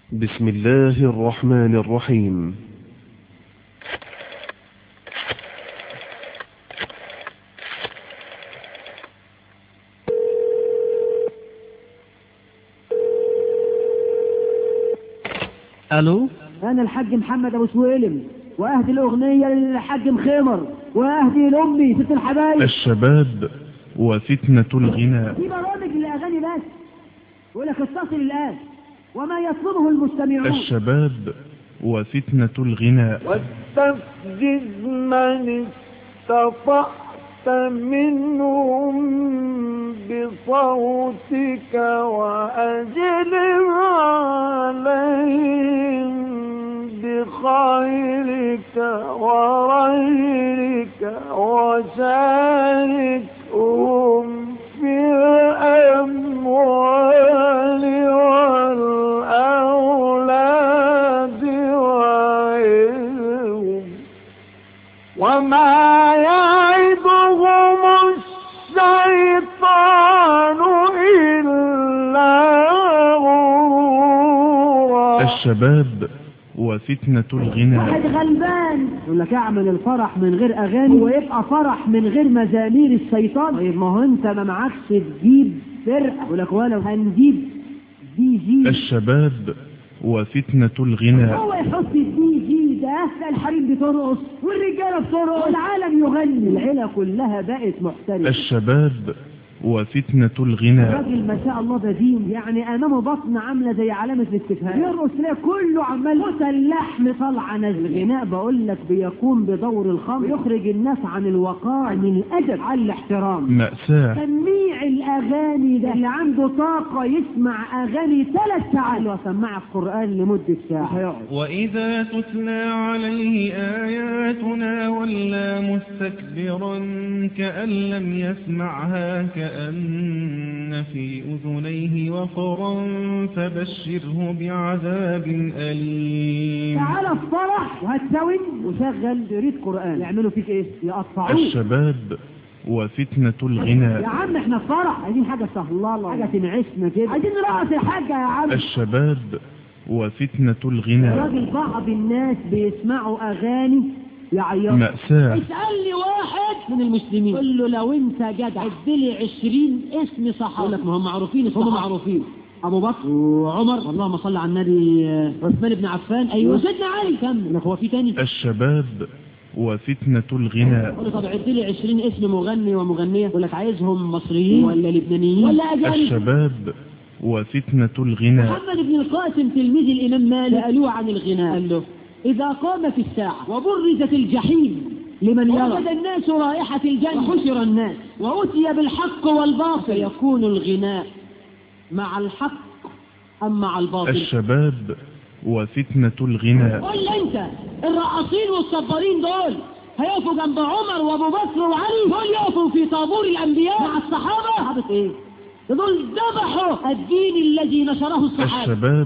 بسم الله الرحمن الرحيم الو انا الحاج محمد ابو سويلم واهدي الاغنيه للحاج مخمر واهدي لامي ست الحبايب الشباب وفتنة الغناء في برامج للاغاني بس يقول لك اتصل الان وما يطلبه المستمعون الشباب وفتنة الغناء واستفزز من استطعت منهم بصوتك وأجلب عليهم بخيرك ورجلك وشاركهم في الأموال والأولاد وعظهم وما يعدهم الشيطان إلا غرورا الشباب وفتنة الغناء واحد غلبان يقول لك اعمل الفرح من غير اغاني ويبقى فرح من غير مزامير الشيطان طيب ما هو انت ما معكش تجيب فرقه يقول لك ولو هنجيب دي جي الشباب وفتنة الغناء هو يحط الدي جي ده لا الحريم بترقص والرجاله بترقص والعالم يغني العيله كلها بقت محترفه الشباب وفتنة الغناء الراجل ما شاء الله بدين يعني امامه بطن عامله زي علامه الاستفهام يرقص تلاقي كله عمال غسل اللحم طالعه نازل الغناء بقول لك بيقوم بدور الخمر يخرج الناس عن الوقار من الادب على الاحترام مأساة سميع الاغاني ده اللي عنده طاقه يسمع اغاني ثلاث ساعات وسمع القران لمده ساعه هيقعد وإذا تتلى عليه آياتنا ولى مستكبرا كأن لم يسمعها كأن في أذنيه وقرا فبشره بعذاب أليم تعالى الفرح وهتساوي وشغل يريد قران يعملوا فيك ايه يقطعوك الشباب وفتنة يا الغناء عم احنا في فرح عايزين حاجه سهلاله حاجه تنعشنا كده عايزين نرقص الحاجه يا عم الشباب وفتنة الغناء راجل بعض الناس بيسمعوا اغاني يعيطوا مأساة اسألني واحد من المسلمين قل له لو انت جدع عدلي عشرين اسم صحابة يقول لك ما هم معروفين هم معروفين ابو بكر وعمر اللهم صل على النبي آه، عثمان بن عفان ايوه وسيدنا علي كم لك هو في تاني الشباب وفتنة الغناء قل له طب عد لي 20 اسم مغني ومغنيه يقول لك عايزهم مصريين ولا لبنانيين ولا اجانب الشباب وفتنة الغناء محمد بن القاسم تلميذ الإمام مالك سألوه عن الغناء قال له إذا قامت الساعة وبرزت الجحيم لمن يرى وجد الناس رائحة الجنة وحشر الناس وأتي بالحق والباطل يكون الغناء مع الحق أم مع الباطل الشباب وفتنة الغناء قول لي أنت الرقاصين والصبارين دول هيقفوا جنب عمر وابو بكر وعلي دول يقفوا في طابور الانبياء مع الصحابه صحابه ايه دول ذبحوا الدين الذي نشره الصحابه الشباب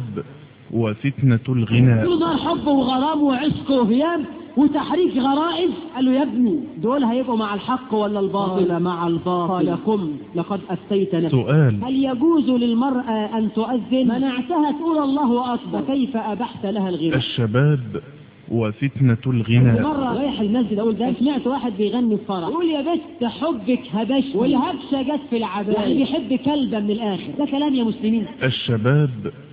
وفتنة الغناء كل نار حب وغرام وعشق وهيام وتحريك غرائز قال له يا ابني دول هيبقوا مع الحق ولا الباطل قال مع الباطل قال قم لقد أفتيت نفسك سؤال هل يجوز للمرأة أن تؤذن منعتها تقول الله أكبر كيف أبحت لها الغناء الشباب وفتنة الغناء مرة رايح المسجد أقول ده سمعت واحد بيغني في فرح يقول يا بنت حبك هبش والهبشة جت في العباية يعني بيحب كلبة من الآخر ده كلام يا مسلمين الشباب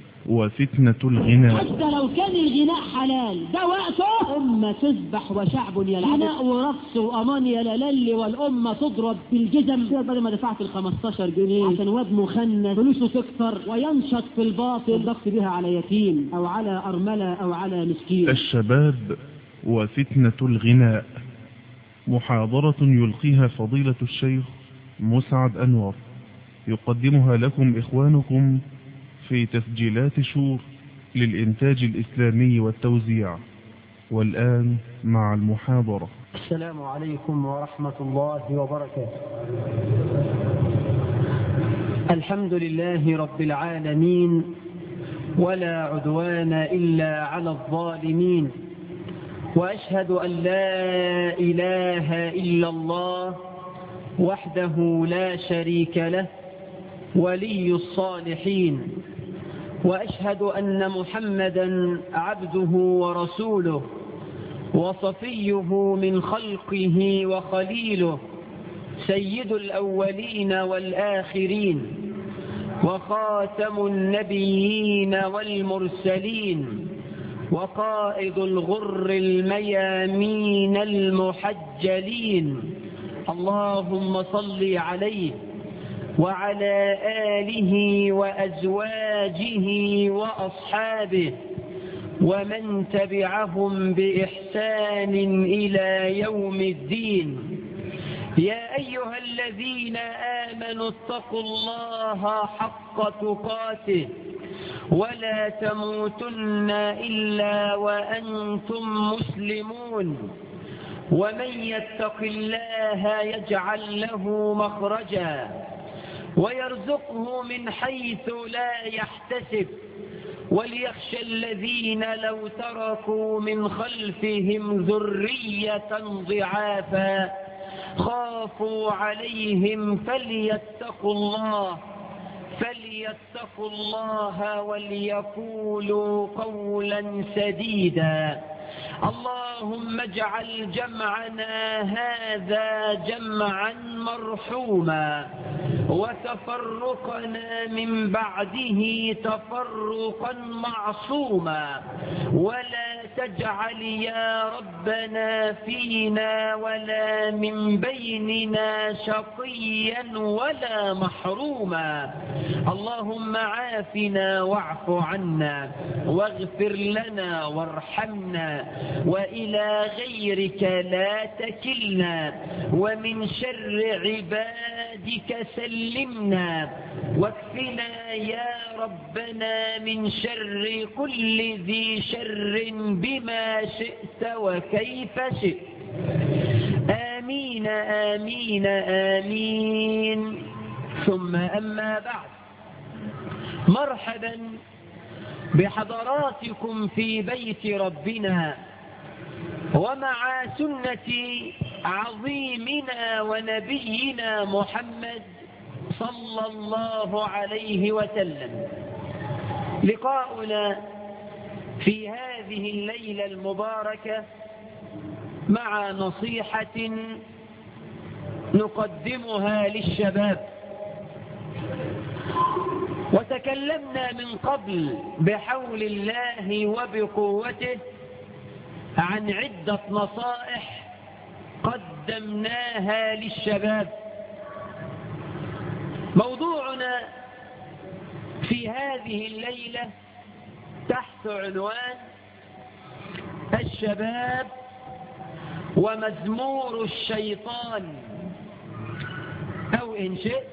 وفتنة الغناء حتى لو كان الغناء حلال ده وقته أمة تسبح وشعب يلعب غناء ورقص وأمان يلالل والأمة تضرب بالجزم كده بدل ما دفعت ال 15 جنيه عشان واد مخنث فلوسه تكتر وينشط في الباطل ضغط بها على يتيم أو على أرملة أو على مسكين الشباب وفتنة الغناء محاضرة يلقيها فضيلة الشيخ مسعد أنور يقدمها لكم إخوانكم في تسجيلات شور للإنتاج الإسلامي والتوزيع والآن مع المحاضرة السلام عليكم ورحمة الله وبركاته الحمد لله رب العالمين ولا عدوان إلا على الظالمين وأشهد أن لا إله إلا الله وحده لا شريك له ولي الصالحين وأشهد أن محمدا عبده ورسوله وصفيه من خلقه وخليله سيد الأولين والآخرين وخاتم النبيين والمرسلين وقائد الغر الميامين المحجلين اللهم صل عليه وعلى آله وأزواجه وأصحابه ومن تبعهم بإحسان إلى يوم الدين يا أيها الذين آمنوا اتقوا الله حق تقاته ولا تموتن إلا وأنتم مسلمون ومن يتق الله يجعل له مخرجا ويرزقه من حيث لا يحتسب وليخشى الذين لو تركوا من خلفهم ذرية ضعافا خافوا عليهم فليتقوا الله فليتقوا الله وليقولوا قولا سديدا اللهم اجعل جمعنا هذا جمعا مرحوما وتفرقنا من بعده تفرقا معصوما ولا تجعل يا ربنا فينا ولا من بيننا شقيا ولا محروما اللهم عافنا واعف عنا واغفر لنا وارحمنا وإلى غيرك لا تكلنا ومن شر عبادك سلمنا واكفنا يا ربنا من شر كل ذي شر بما شئت وكيف شئت آمين آمين آمين ثم أما بعد مرحبا بحضراتكم في بيت ربنا ومع سنة عظيمنا ونبينا محمد صلى الله عليه وسلم لقاؤنا في هذه الليلة المباركة مع نصيحة نقدمها للشباب وتكلمنا من قبل بحول الله وبقوته عن عدة نصائح قدمناها للشباب موضوعنا في هذه الليلة تحت عنوان الشباب ومزمور الشيطان أو إن شئت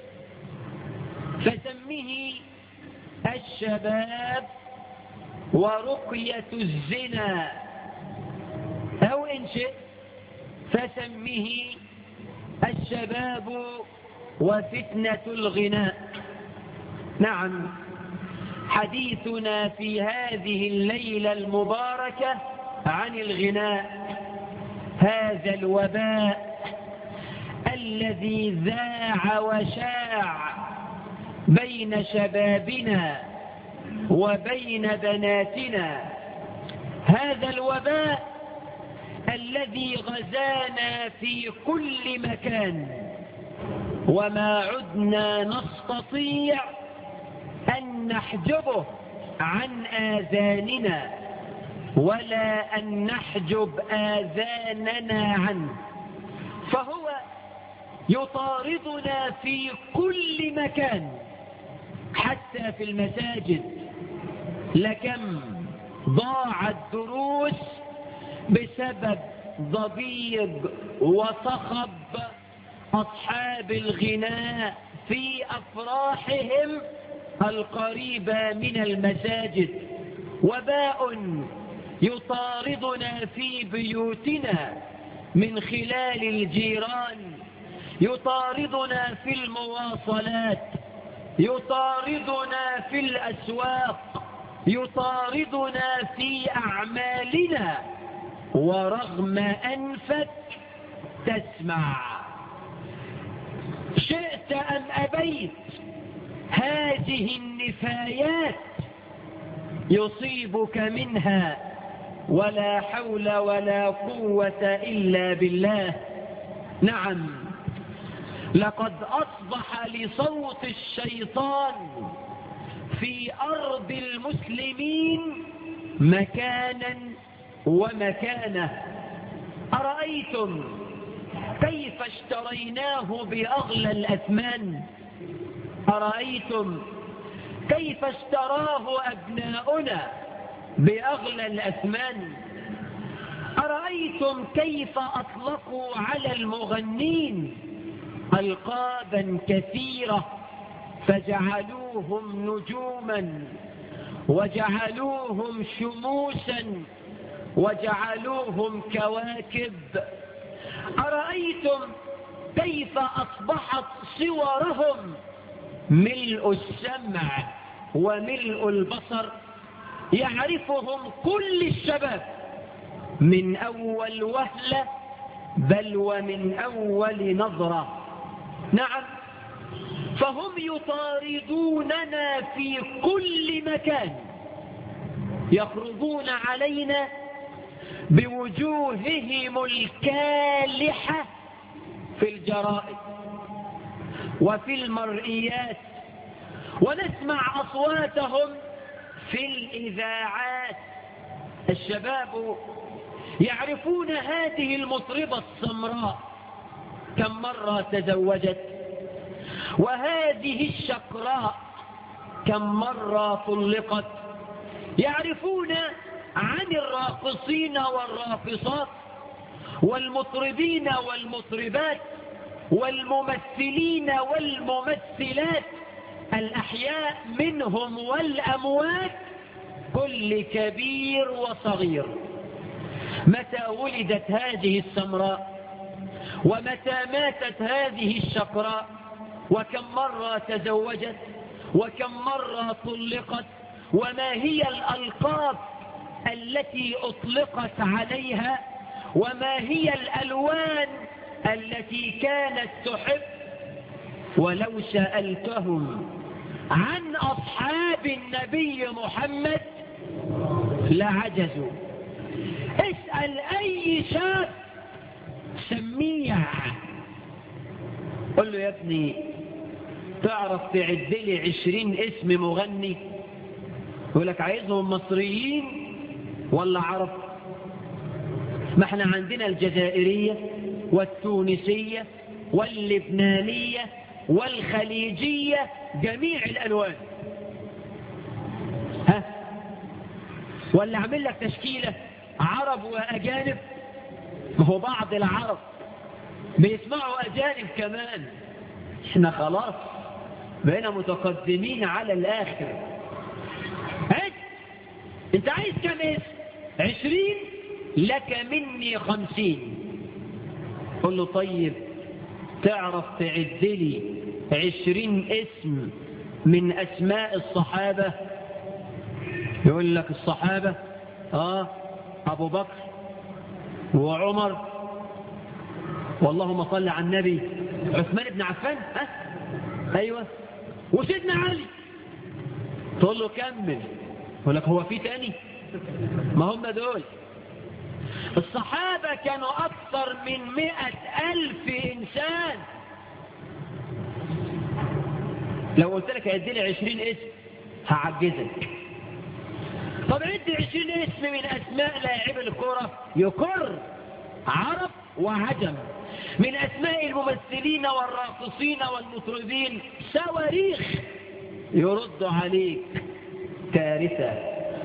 فسمه الشباب ورقية الزنا أو إن شئت فسمه الشباب وفتنة الغناء نعم حديثنا في هذه الليلة المباركة عن الغناء هذا الوباء الذي ذاع وشاع بين شبابنا وبين بناتنا هذا الوباء الذي غزانا في كل مكان وما عدنا نستطيع أن نحجبه عن آذاننا ولا أن نحجب آذاننا عنه فهو يطاردنا في كل مكان حتى في المساجد لكم ضاعت دروس بسبب ضبيب وصخب أصحاب الغناء في أفراحهم القريبة من المساجد وباء يطاردنا في بيوتنا من خلال الجيران يطاردنا في المواصلات يطاردنا في الأسواق يطاردنا في أعمالنا ورغم أنفك تسمع شئت أم أبيت هذه النفايات يصيبك منها ولا حول ولا قوة إلا بالله نعم لقد أصبح لصوت الشيطان في أرض المسلمين مكانا ومكانة أرأيتم كيف اشتريناه بأغلى الأثمان أرأيتم كيف اشتراه أبناؤنا بأغلى الأثمان أرأيتم كيف أطلقوا على المغنين ألقابا كثيرة فجعلوهم نجوما وجعلوهم شموسا وجعلوهم كواكب أرأيتم كيف أصبحت صورهم ملء السمع وملء البصر يعرفهم كل الشباب من أول وهلة بل ومن أول نظرة نعم فهم يطاردوننا في كل مكان يخرجون علينا بوجوههم الكالحة في الجرائد وفي المرئيات ونسمع أصواتهم في الإذاعات الشباب يعرفون هذه المطربة السمراء كم مرة تزوجت وهذه الشقراء كم مرة طلقت يعرفون عن الراقصين والراقصات والمطربين والمطربات والممثلين والممثلات الأحياء منهم والأموات كل كبير وصغير متى ولدت هذه السمراء ومتى ماتت هذه الشقراء وكم مرة تزوجت وكم مرة طلقت وما هي الألقاب التي أطلقت عليها وما هي الألوان التي كانت تحب ولو سألتهم عن أصحاب النبي محمد لعجزوا اسأل أي شاب سميع قل له يا ابني تعرف تعد لي عشرين اسم مغني يقول لك عايزهم مصريين ولا عرب ما احنا عندنا الجزائرية والتونسية واللبنانية والخليجية جميع الألوان ها ولا اعمل لك تشكيلة عرب وأجانب ما هو بعض العرب بيسمعوا أجانب كمان احنا خلاص بقينا متقدمين على الآخر هات انت عايز كم اسم عشرين لك مني خمسين قل له طيب تعرف تعد لي عشرين اسم من أسماء الصحابة يقول لك الصحابة آه أبو بكر وعمر واللهم صل على النبي عثمان بن عفان ها أيوة وسيدنا علي تقول له كمل يقول لك هو في تاني ما هم دول الصحابة كانوا أكثر من مئة ألف إنسان لو قلت لك عد لي عشرين اسم هعجزك طب عد عشرين اسم من أسماء لاعب الكرة يكر عرب وعجم من أسماء الممثلين والراقصين والمطربين صواريخ يرد عليك كارثة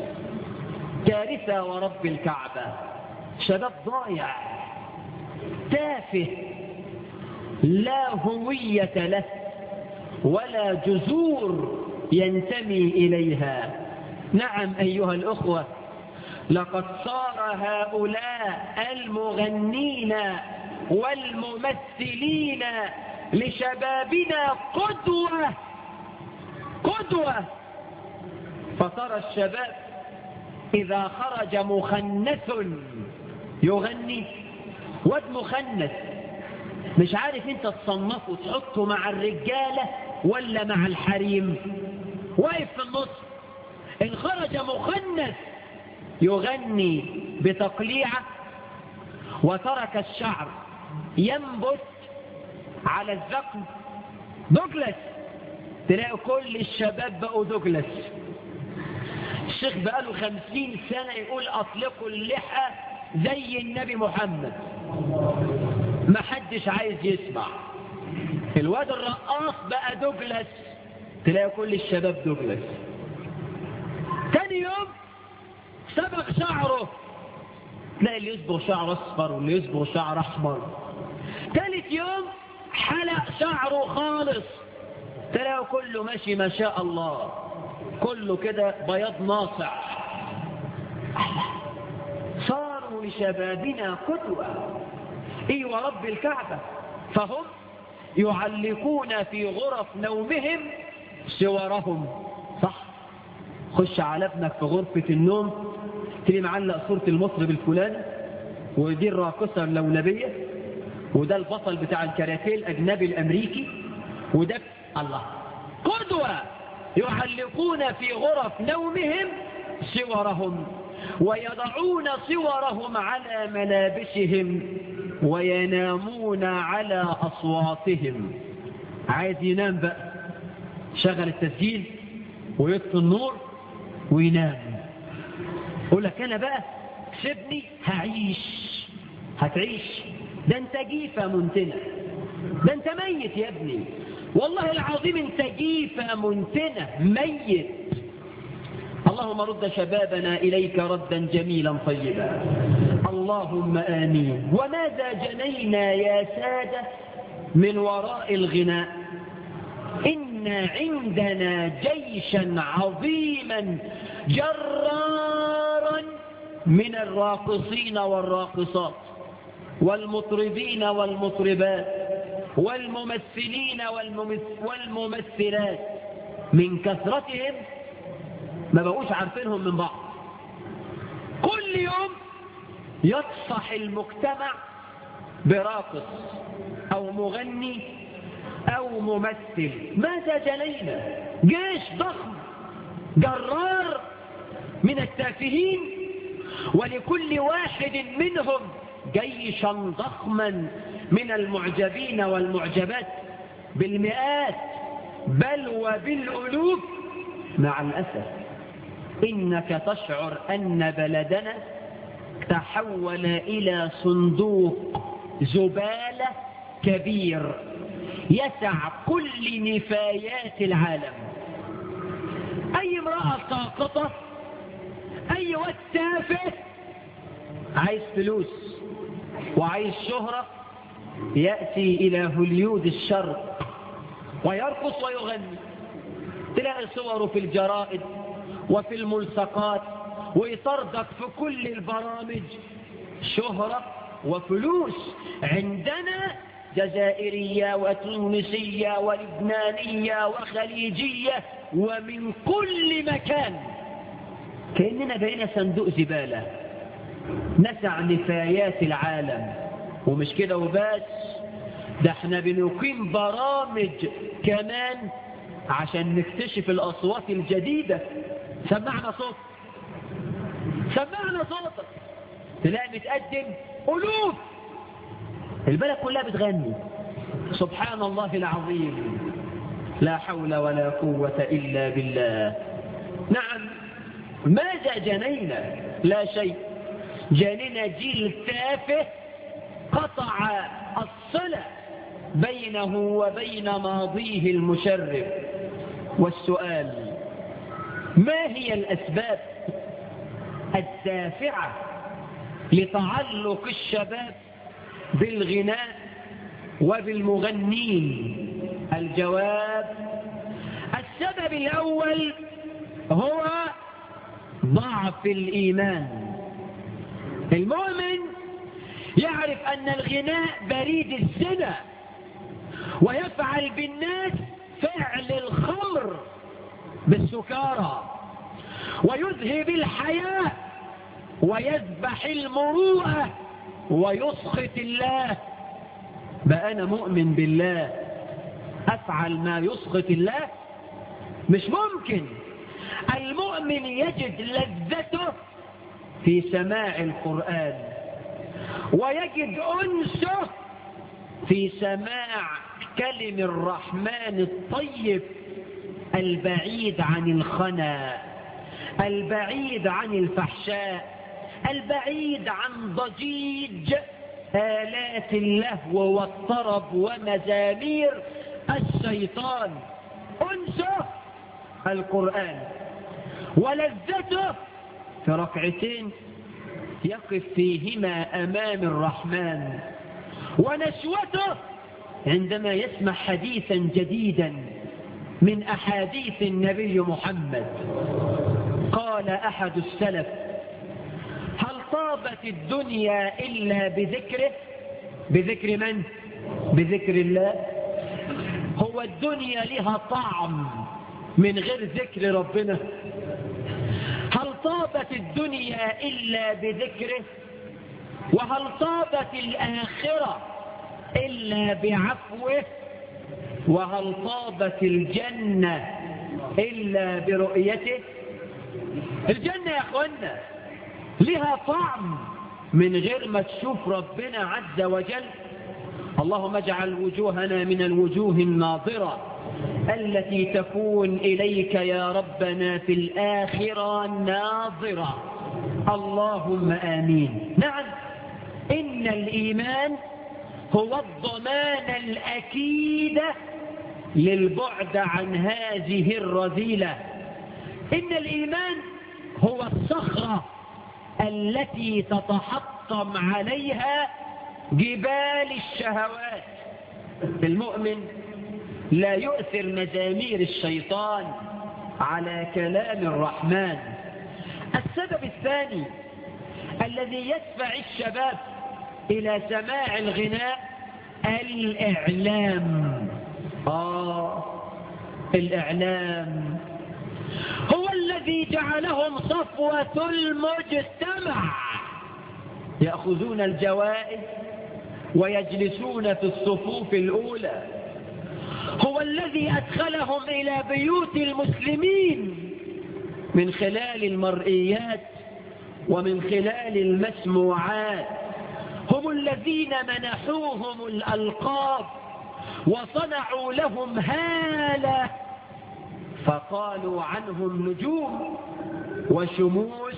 كارثة ورب الكعبة شباب ضايع تافه لا هوية له ولا جذور ينتمي إليها نعم أيها الأخوة لقد صار هؤلاء المغنين والممثلين لشبابنا قدوة قدوة فترى الشباب إذا خرج مخنث يغني واد مخنث مش عارف انت تصنفه تحطه مع الرجالة ولا مع الحريم واقف في النص ان خرج خرج مخنث يغني بتقليعة وترك الشعر ينبت على الذقن دوجلاس تلاقوا كل الشباب بقوا دوجلاس الشيخ بقاله خمسين سنة يقول أطلقوا اللحى زي النبي محمد ما حدش عايز يسمع الواد الرقاص بقى دوجلاس تلاقوا كل الشباب دوجلاس تاني يوم صبغ شعره تلاقي اللي يصبغ شعر اصفر واللي يصبغ شعر احمر تالت يوم حلق شعره خالص تلاقوا كله ماشي ما شاء الله كله كده بياض ناصع صاروا لشبابنا قدوة ايوه رب الكعبة فهم يعلقون في غرف نومهم صورهم صح خش على ابنك في غرفة النوم تلاقي معلق صورة المطرب الفلاني ودي الراقصة اللولبية وده البطل بتاع الكاراتيه الأجنبي الأمريكي وده الله قدوة يعلقون في غرف نومهم صورهم ويضعون صورهم على ملابسهم وينامون على أصواتهم عايز ينام بقى شغل التسجيل ويطفي النور وينام يقول لك انا بقى سيبني هعيش هتعيش ده انت جيفة منتنة ده انت ميت يا ابني والله العظيم انت جيفة منتنة ميت اللهم رد شبابنا إليك ردا جميلا طيبا اللهم آمين وماذا جنينا يا سادة من وراء الغناء إن عندنا جيشا عظيما جرارا من الراقصين والراقصات والمطربين والمطربات والممثلين والممثلات من كثرتهم ما بقوش عارفينهم من بعض كل يوم يصفح المجتمع براقص أو مغني أو ممثل ماذا جنينا جيش ضخم جرار من التافهين ولكل واحد منهم جيشا ضخما من المعجبين والمعجبات بالمئات بل وبالألوف مع الأسف إنك تشعر أن بلدنا تحول إلى صندوق زبالة كبير يسع كل نفايات العالم أي امرأة ساقطة أي واد تافه عايز فلوس وعايز شهرة يأتي إلى هوليود الشرق ويرقص ويغني تلاقي صوره في الجرائد وفي الملصقات ويطردك في كل البرامج شهرة وفلوس عندنا جزائرية وتونسية ولبنانية وخليجية ومن كل مكان كأننا بقينا صندوق زبالة نسع نفايات العالم ومش كده وبس ده احنا بنقيم برامج كمان عشان نكتشف الأصوات الجديدة سمعنا صوت سمعنا صوتك تلاقي متقدم ألوف البلد كلها بتغني سبحان الله العظيم لا حول ولا قوة إلا بالله نعم ماذا جنينا لا شيء جنينا جيل تافه قطع الصلة بينه وبين ماضيه المشرف والسؤال ما هي الأسباب الدافعة لتعلق الشباب بالغناء وبالمغنين الجواب السبب الأول هو ضعف الإيمان المؤمن يعرف أن الغناء بريد الزنا ويفعل بالناس فعل الخمر بالسكارى ويذهب الحياة ويذبح المروءة ويسخط الله بقى أنا مؤمن بالله أفعل ما يسخط الله مش ممكن المؤمن يجد لذته في سماع القرآن ويجد أنسه في سماع كلم الرحمن الطيب البعيد عن الخنا البعيد عن الفحشاء البعيد عن ضجيج آلات اللهو والطرب ومزامير الشيطان أنسه القرآن ولذته في ركعتين يقف فيهما أمام الرحمن ونشوته عندما يسمع حديثا جديدا من أحاديث النبي محمد قال أحد السلف هل طابت الدنيا إلا بذكره بذكر من بذكر الله هو الدنيا لها طعم من غير ذكر ربنا هل طابت الدنيا إلا بذكره وهل طابت الآخرة إلا بعفوه وهل طابت الجنة إلا برؤيته الجنة يا أخوانا لها طعم من غير ما تشوف ربنا عز وجل اللهم اجعل وجوهنا من الوجوه الناظرة التي تكون إليك يا ربنا في الآخرة ناظرة اللهم آمين نعم إن الإيمان هو الضمان الأكيد للبعد عن هذه الرذيلة إن الإيمان هو الصخرة التي تتحطم عليها جبال الشهوات المؤمن لا يؤثر مزامير الشيطان على كلام الرحمن السبب الثاني الذي يدفع الشباب إلى سماع الغناء الإعلام آه الإعلام هو الذي جعلهم صفوة المجتمع يأخذون الجوائز ويجلسون في الصفوف الأولى هو الذي أدخلهم إلى بيوت المسلمين من خلال المرئيات ومن خلال المسموعات هم الذين منحوهم الألقاب وصنعوا لهم هالة فقالوا عنهم نجوم وشموس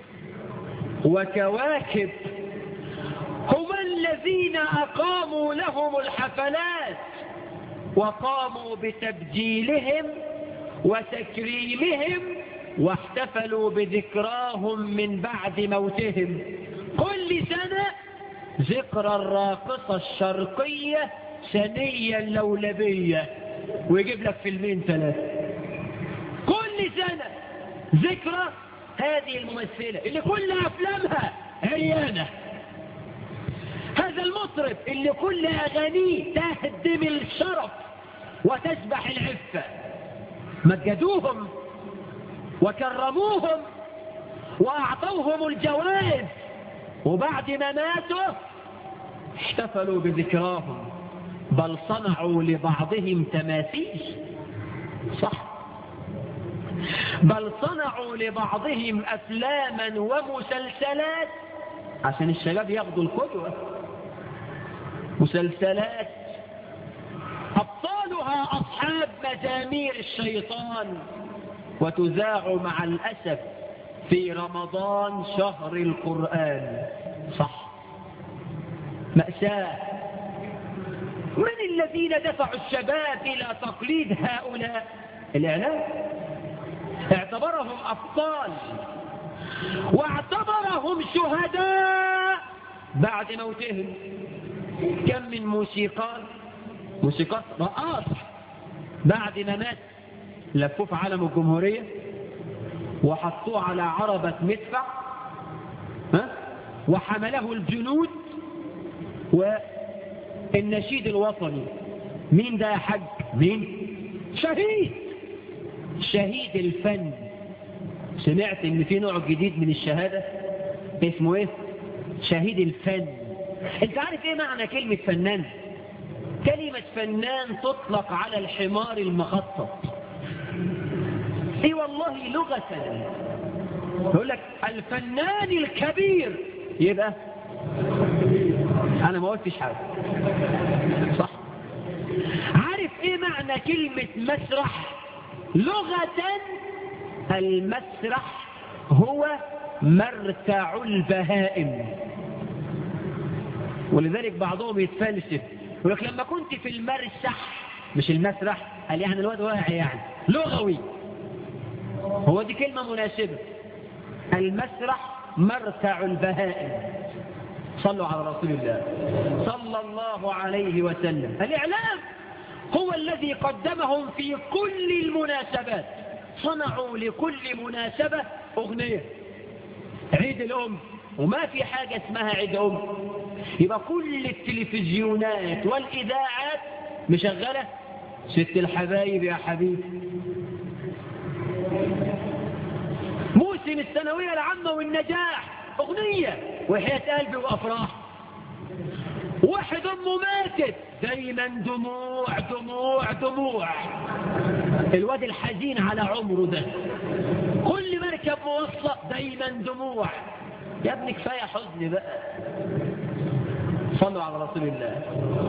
وكواكب هم الذين أقاموا لهم الحفلات وقاموا بتبجيلهم وتكريمهم واحتفلوا بذكراهم من بعد موتهم كل سنة ذكرى الراقصة الشرقية سنية لولبية ويجيب لك فيلمين ثلاثة كل سنة ذكرى هذه الممثلة اللي كل أفلامها عريانة هذا المطرب اللي كل أغانيه تهدم الشرف وتسبح العفة مجدوهم وكرموهم وأعطوهم الجوائز وبعد ما ماتوا احتفلوا بذكراهم بل صنعوا لبعضهم تماثيل صح بل صنعوا لبعضهم أفلاما ومسلسلات عشان الشباب ياخدوا القدوة مسلسلات أبطالها أصحاب مزامير الشيطان وتذاع مع الأسف في رمضان شهر القرآن صح مأساة من الذين دفعوا الشباب إلى تقليد هؤلاء الإعلام اعتبرهم أبطال واعتبرهم شهداء بعد موتهم كم من موسيقار موسيقار رقاص بعد ما مات لفوه في علم الجمهورية وحطوه على عربة مدفع ها؟ وحمله الجنود والنشيد الوطني مين ده يا حاج مين شهيد شهيد الفن سمعت ان في نوع جديد من الشهادة اسمه ايه شهيد الفن انت عارف ايه معنى كلمة فنان كلمة فنان تطلق على الحمار المخطط اي والله الله لغة يقول لك الفنان الكبير يبقى انا ما قلتش حاجة صح عارف ايه معنى كلمة مسرح لغة المسرح هو مرتع البهائم ولذلك بعضهم يتفلسف يقول لك لما كنت في المرسح مش المسرح قال يعني الواد واعي يعني لغوي هو دي كلمة مناسبة المسرح مرتع البهائم صلوا على رسول الله صلى الله عليه وسلم الإعلام هو الذي قدمهم في كل المناسبات صنعوا لكل مناسبة أغنية عيد الأم وما في حاجة اسمها عيد أم يبقى كل التلفزيونات والإذاعات مشغلة ست الحبايب يا حبيبي موسم الثانوية العامة والنجاح أغنية وحياة قلبي وأفراح واحد أمه ماتت دايما دموع دموع دموع الواد الحزين على عمره ده كل مركب موصلة دايما دموع يا ابني كفاية حزن بقى صلوا على رسول الله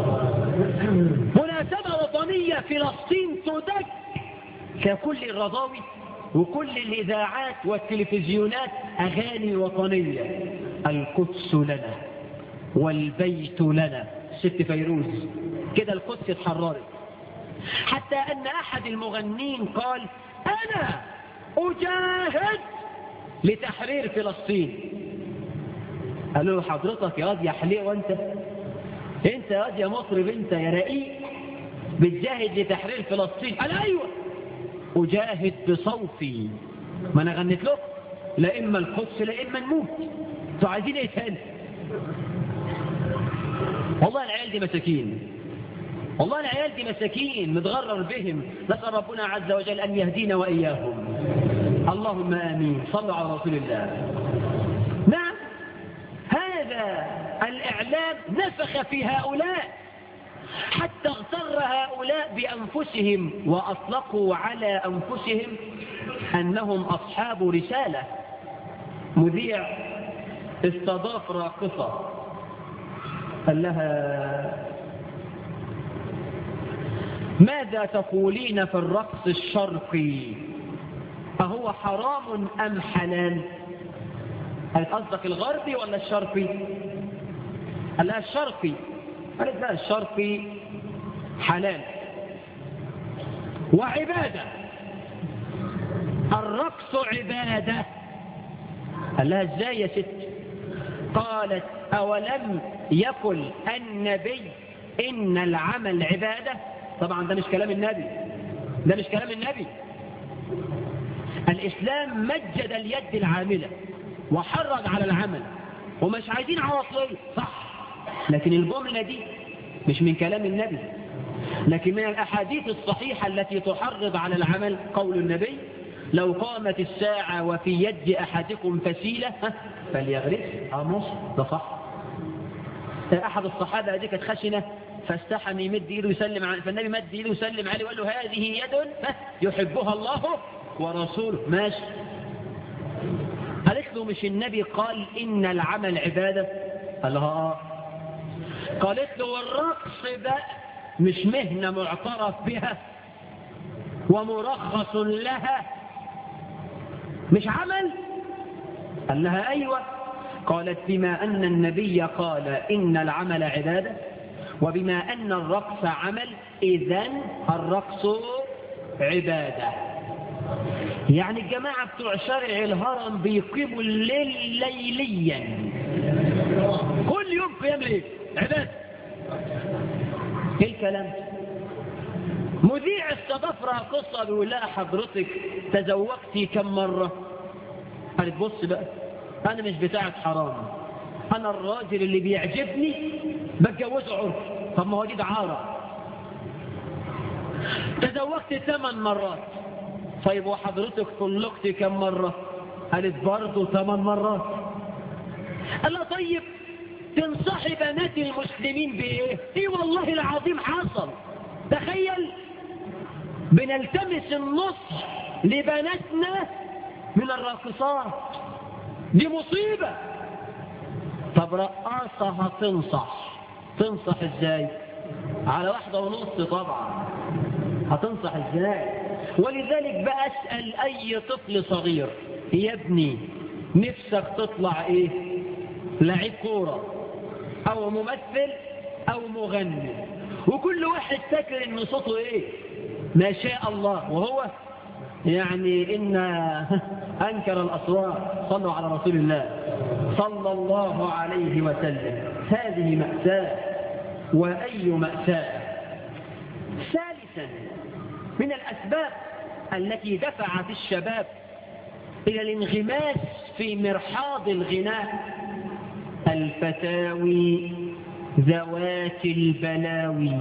مناسبة وطنية فلسطين تدك ككل الرضاوي وكل الإذاعات والتلفزيونات أغاني وطنية القدس لنا والبيت لنا ست فيروز كده القدس اتحررت حتى أن أحد المغنين قال أنا أجاهد لتحرير فلسطين قالوا له حضرتك يا واد يا حليق وانت انت يا واد يا مطرب انت يا رقيق بتجاهد لتحرير فلسطين قال ايوه اجاهد بصوتي ما انا غنيت لكم لا اما القدس لا اما نموت انتوا عايزين ايه تاني والله العيال دي مساكين والله العيال دي مساكين متغرر بهم نسأل ربنا عز وجل أن يهدينا وإياهم اللهم آمين صلوا على رسول الله نعم هذا الإعلام نفخ في هؤلاء حتى اغتر هؤلاء بأنفسهم وأطلقوا على أنفسهم أنهم أصحاب رسالة مذيع استضاف راقصة قال لها ماذا تقولين في الرقص الشرقي أهو حرام أم حلال هل قصدك الغربي ولا الشرقي قال لها الشرقي قالت لا الشرقي حلال وعبادة الرقص عبادة قال لها ازاي يا ست قالت أولم يقل النبي إن العمل عبادة طبعا ده مش كلام النبي ده مش كلام النبي الإسلام مجد اليد العاملة وحرج على العمل ومش عايزين عواطلية صح لكن الجملة دي مش من كلام النبي لكن من الأحاديث الصحيحة التي تحرض على العمل قول النبي لو قامت الساعة وفي يد أحدكم فسيلة فليغرس أمص ده صح أحد الصحابة هذه كانت خشنة فاستحم يمد ايده يسلم عليه فالنبي مد ايده يسلم عليه وقال له هذه يد يحبها الله ورسوله ماشي قالت له مش النبي قال إن العمل عبادة قال لها آه قالت له والرقص ده مش مهنة معترف بها ومرخص لها مش عمل قال لها أيوة قالت بما أن النبي قال إن العمل عبادة وبما أن الرقص عمل إذا الرقص عبادة يعني الجماعة بتوع شارع الهرم بيقيموا الليل ليليا كل يوم قيام ليل عبادة ايه الكلام مذيع استضاف راقصة بيقول لها حضرتك تزوجتي كم مرة قالت بص بقى انا مش بتاعت حرام انا الراجل اللي بيعجبني بتجوزه عرف طب ما هو دي دعارة تزوجت ثمان مرات طيب وحضرتك طلقت كم مرة قالت برضه ثمان مرات قال لها طيب تنصحي بنات المسلمين بايه ايه والله العظيم حصل تخيل بنلتمس النصح لبناتنا من الراقصات دي مصيبة طب رقاصة هتنصح تنصح ازاي على واحدة ونص طبعا هتنصح ازاي ولذلك بقى اسأل اي طفل صغير يا ابني نفسك تطلع ايه لعيب كورة او ممثل او مغني وكل واحد فاكر ان صوته ايه ما شاء الله وهو يعني إن أنكر الأصوات صلوا على رسول الله صلى الله عليه وسلم هذه مأساة وأي مأساة ثالثا من الأسباب التي دفعت الشباب إلى الانغماس في مرحاض الغناء الفتاوي ذوات البلاوي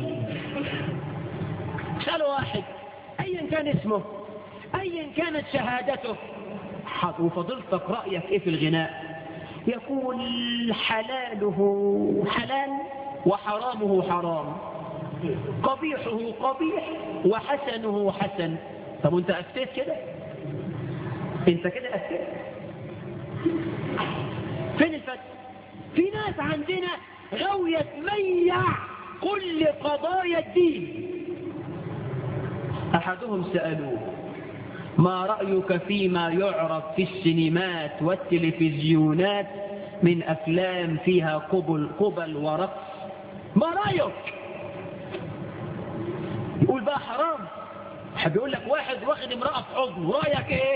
سألوا واحد أيا كان اسمه أيا كانت شهادته وفضلتك رأيك إيه في الغناء يقول حلاله حلال وحرامه حرام قبيحه قبيح وحسنه حسن طب وانت أفتيت كده انت كده أفتيت فين الفتح في ناس عندنا غاوية تميع كل قضايا الدين أحدهم سألوه ما رأيك فيما يعرض في السينمات والتلفزيونات من أفلام فيها قبل, قبل ورقص ما رأيك يقول بقى حرام حب يقول لك واحد واخد امرأة في حضنه رأيك ايه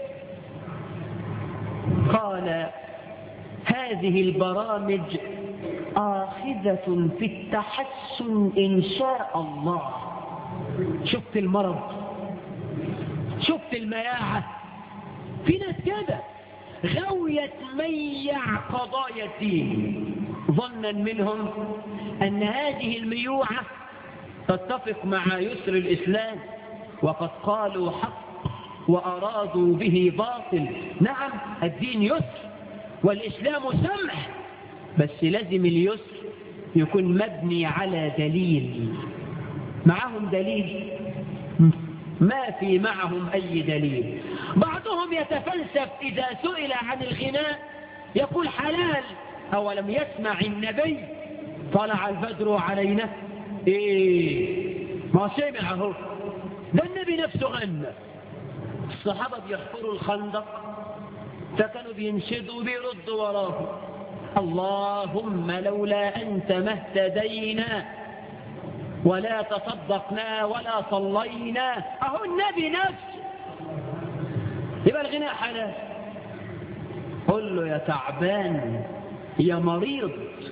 قال هذه البرامج آخذة في التحسن إن شاء الله شفت المرض شفت المياعة في ناس كده غاوية تميع قضايا الدين ظنا منهم أن هذه الميوعة تتفق مع يسر الإسلام وقد قالوا حق وأرادوا به باطل نعم الدين يسر والإسلام سمح بس لازم اليسر يكون مبني على دليل معهم دليل ما في معهم أي دليل بعضهم يتفلسف إذا سئل عن الغناء يقول حلال أولم يسمع النبي طلع البدر علينا إيه ما سمع هو ده النبي نفسه غنى الصحابة بيحفروا الخندق فكانوا بينشدوا وبيردوا وراه اللهم لولا أنت ما اهتدينا ولا تصدقنا ولا صلينا أهو النبي نفسه يبقى الغناء حلال قل له يا تعبان يا مريض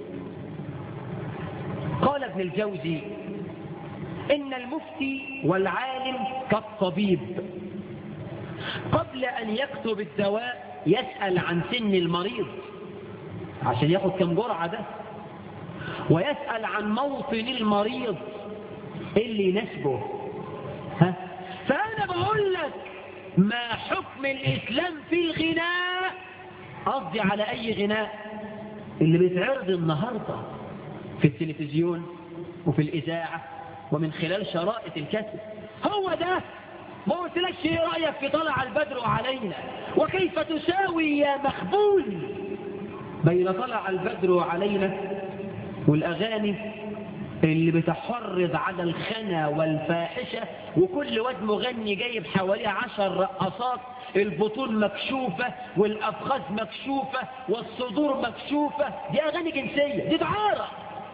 قال ابن الجوزي إن المفتي والعالم كالطبيب قبل أن يكتب الدواء يسأل عن سن المريض عشان ياخد كم جرعة ده ويسأل عن موطن المريض اللي يناسبه ها فأنا بقول لك ما حكم الإسلام في الغناء قصدي على أي غناء اللي بيتعرض النهاردة في التلفزيون وفي الإذاعة ومن خلال شرائط الكسب هو ده ما قلتلكش ايه رأيك في طلع البدر علينا وكيف تساوي يا مخبول بين طلع البدر علينا والأغاني اللي بتحرض على الخنا والفاحشة وكل واد مغني جايب حواليه عشر رقصات البطون مكشوفة والأفخاذ مكشوفة والصدور مكشوفة دي أغاني جنسية دي دعارة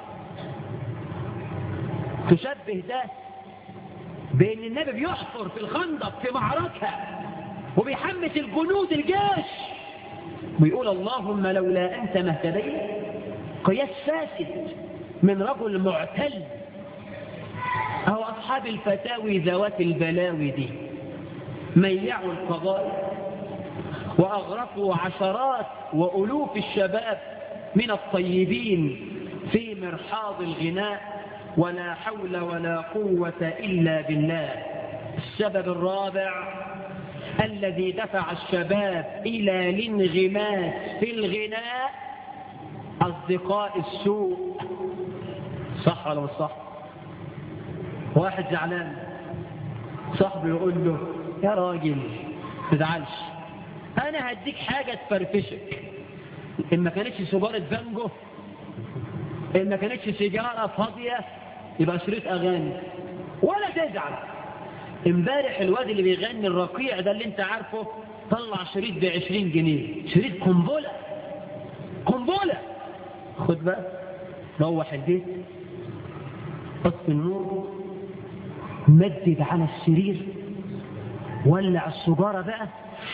تشبه ده بأن النبي بيحفر في الخندق في معركة وبيحمس الجنود الجيش ويقول اللهم لولا أنت ما اهتديت قياس فاسد من رجل معتل أو أصحاب الفتاوي ذوات البلاوي دي ميعوا القضايا وأغرقوا عشرات وألوف الشباب من الطيبين في مرحاض الغناء ولا حول ولا قوة إلا بالله السبب الرابع الذي دفع الشباب إلى الانغماس في الغناء أصدقاء السوء صح ولا مش صح واحد زعلان صاحبه يقول له يا راجل ما تزعلش انا هديك حاجة تفرفشك ان ما كانتش سيجارة بانجو ان ما كانتش سيجارة فاضية يبقى شريط اغاني ولا تزعل امبارح الواد اللي بيغني الرقيع ده اللي انت عارفه طلع شريط ب 20 جنيه شريط قنبله قنبله خد بقى روح البيت طفي النور مدد على السرير ولع السجارة بقى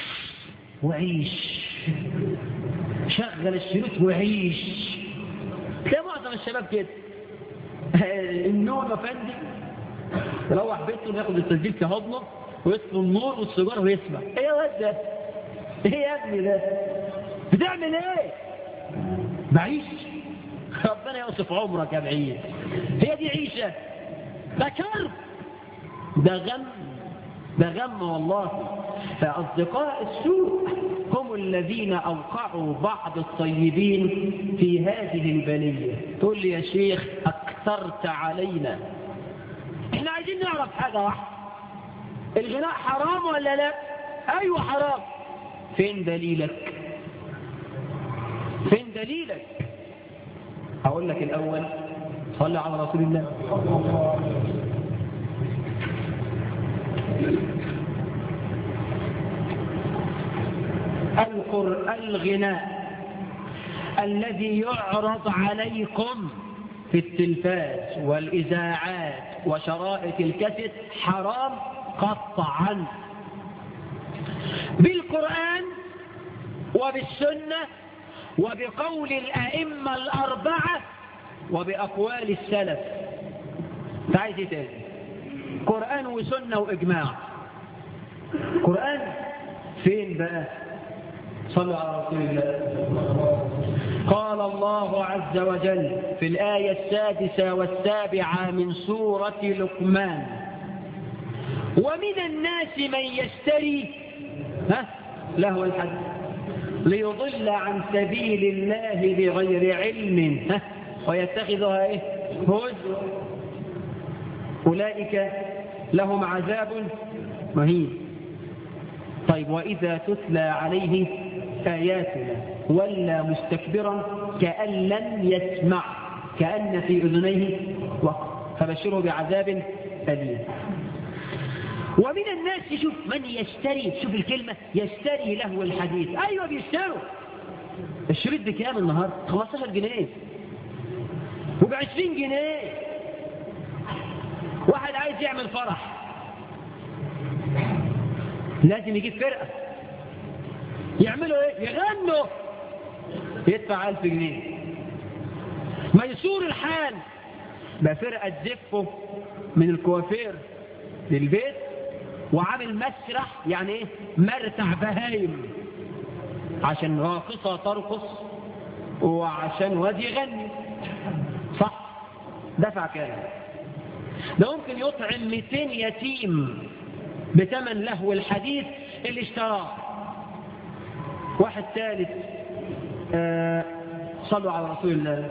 وعيش شغل الشريط وعيش تلاقي معظم الشباب كده النوم يا فندم يروح بيته ياخد التسجيل في حضنه ويطفي النور والسيجاره ويسمع ايه يا واد ده؟ ايه يا ابني ده؟ بتعمل ايه؟ بعيش ربنا يوصف عمرك يا بعيد هي دي عيشه ده كرب ده غم ده غم والله فأصدقاء السوء هم الذين أوقعوا بعض الطيبين في هذه البلية تقول لي يا شيخ أكثرت علينا احنا عايزين نعرف حاجة واحدة الغناء حرام ولا لا ايوه حرام فين دليلك فين دليلك اقول لك الاول صلى على رسول الله القر الغناء الذي يعرض عليكم في التلفاز والإذاعات وشرائط الكاسيت حرام قطعا بالقرآن وبالسنة وبقول الأئمة الأربعة وبأقوال السلف تعالي تاني قرآن وسنة وإجماع قرآن فين بقى صلوا على رسول الله قال الله عز وجل في الآية السادسة والسابعة من سورة لقمان ومن الناس من يشتري ها له الحديث ليضل عن سبيل الله بغير علم ها ويتخذها ايه هزوا أولئك لهم عذاب مهين طيب وإذا تتلى عليه آياتنا ولا مستكبرا كأن لم يسمع كأن في أذنيه وقت فبشره بعذاب أليم ومن الناس شوف من يشتري شوف الكلمة يشتري له الحديث أيوة بيشتروا الشريط بكام النهاردة 15 جنيه وب 20 جنيه واحد عايز يعمل فرح لازم يجيب فرقة يعملوا ايه يغنوا يدفع ألف جنيه ميسور الحال بقى فرقة تزفه من الكوافير للبيت وعامل مسرح يعني ايه مرتع بهايم عشان راقصة ترقص وعشان واد يغني صح دفع كام ده ممكن يطعم 200 يتيم بثمن لهو الحديث اللي اشتراه واحد ثالث آه صلوا على رسول الله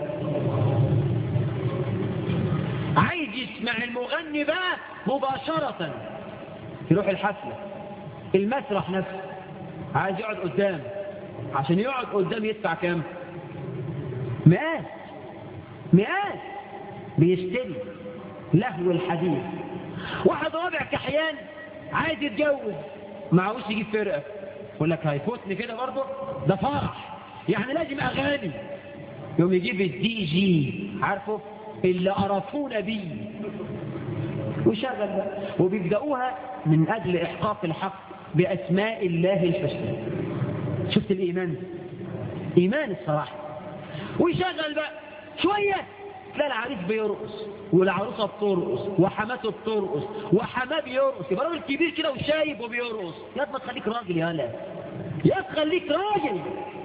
عايز يسمع المغني بقى مباشرة يروح الحفلة المسرح نفسه عايز يقعد قدام عشان يقعد قدام يدفع كام مئات مئات بيشتري لهو الحديث واحد رابع كحيان عايز يتجوز معهوش يجيب فرقة يقول لك هيفوتني كده برضه ده فرح يعني لازم اغاني يوم يجيب الدي جي عارفه اللي قرفونا بيه وشغل بقى وبيبدأوها من أجل إحقاق الحق بأسماء الله الحسنى شفت الإيمان إيمان الصراحة ويشغل بقى شوية تلاقي العريس بيرقص والعروسة بترقص وحماته بترقص وحماه بيرقص يبقى راجل كبير كده وشايب وبيرقص يا ما تخليك راجل يا هلا يا تخليك راجل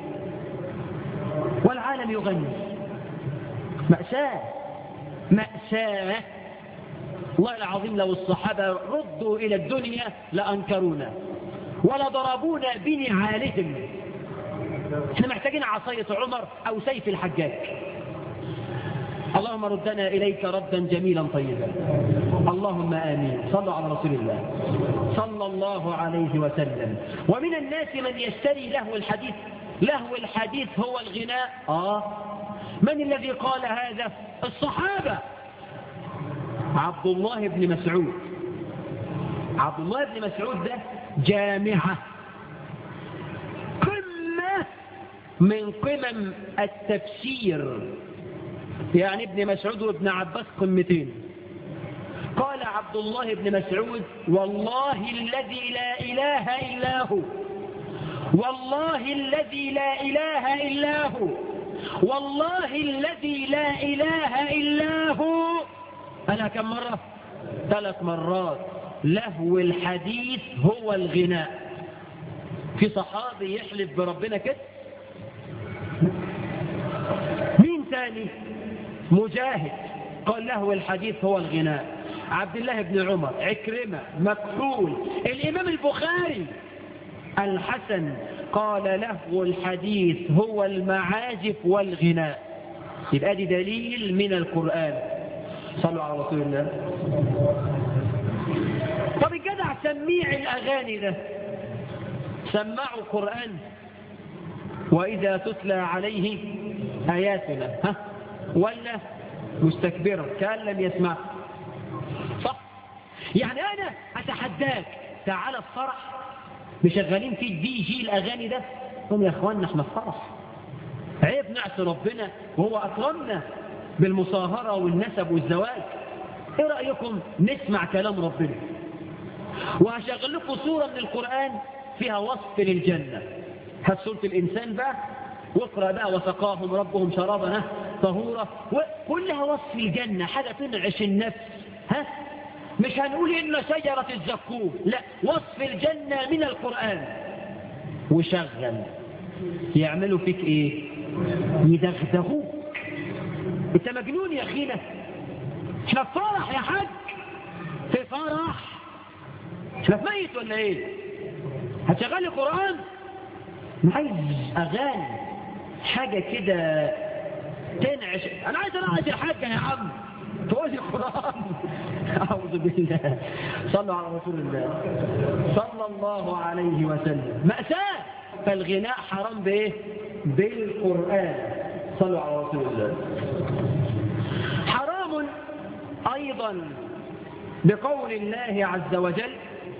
والعالم يغني مأساة مأساة والله العظيم لو الصحابة ردوا إلى الدنيا لأنكرونا ولضربونا بنعالهم احنا محتاجين عصاية عمر أو سيف الحجاج اللهم ردنا إليك ردا جميلا طيبا اللهم آمين صلوا على رسول الله صلى الله عليه وسلم ومن الناس من يشتري لهو الحديث لهو الحديث هو الغناء آه من الذي قال هذا الصحابة عبد الله بن مسعود عبد الله بن مسعود ده جامعة قمة من قمم التفسير يعني ابن مسعود وابن عباس قمتين قال عبد الله بن مسعود والله الذي لا إله إلا هو والله الذي لا إله إلا هو والله الذي لا إله إلا هو أنا كم مرة ثلاث مرات لهو الحديث هو الغناء في صحابي يحلف بربنا كده مين تاني مجاهد قال له الحديث هو الغناء عبد الله بن عمر عكرمة مكحول الإمام البخاري الحسن قال له الحديث هو المعازف والغناء يبقى دي دليل من القرآن صلوا على رسول الله طب الجدع سميع الأغاني ده سمعوا قرآن وإذا تتلى عليه آياتنا ها ولا مستكبرا كان لم يسمع صح يعني أنا أتحداك تعالى الفرح مشغلين في الدي جي الأغاني ده هم يا أخواننا احنا الفرح عيب نعصي ربنا وهو أكرمنا بالمصاهرة والنسب والزواج ايه رأيكم نسمع كلام ربنا وهشغل لكم صورة من القرآن فيها وصف للجنة هات سورة الإنسان بقى واقرأ بقى وسقاهم ربهم شرابا طهورة وكلها وصف الجنة حاجة تنعش النفس ها مش هنقول إن شجرة الزقوم لا وصف الجنة من القرآن وشغل يعملوا فيك ايه يدغدغوك انت مجنون يا اخينا احنا في فرح يا حاج في فرح احنا في ميت ولا ايه هتشغلي قرآن عايز اغاني حاجة كده تنعش انا عايز انعش الحاجة يا عم تقولي قرآن اعوذ بالله صلوا على رسول الله صلى الله عليه وسلم مأساة فالغناء حرام بايه بالقرآن صلوا على رسول الله حرام ايضا بقول الله عز وجل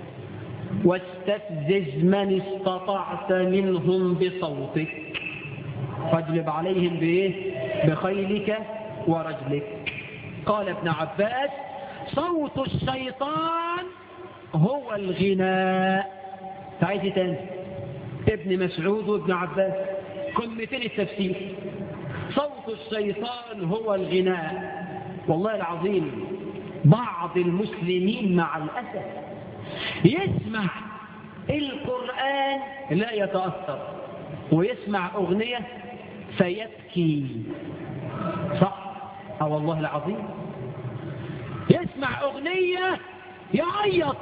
واستفزز من استطعت منهم بصوتك فاجلب عليهم بايه بخيلك ورجلك قال ابن عباس صوت الشيطان هو الغناء تعيش تاني ابن مسعود وابن عباس قمتين التفسير صوت الشيطان هو الغناء والله العظيم بعض المسلمين مع الأسف يسمع القرآن لا يتأثر ويسمع أغنية فيبكي صح اه والله العظيم يسمع أغنية يعيط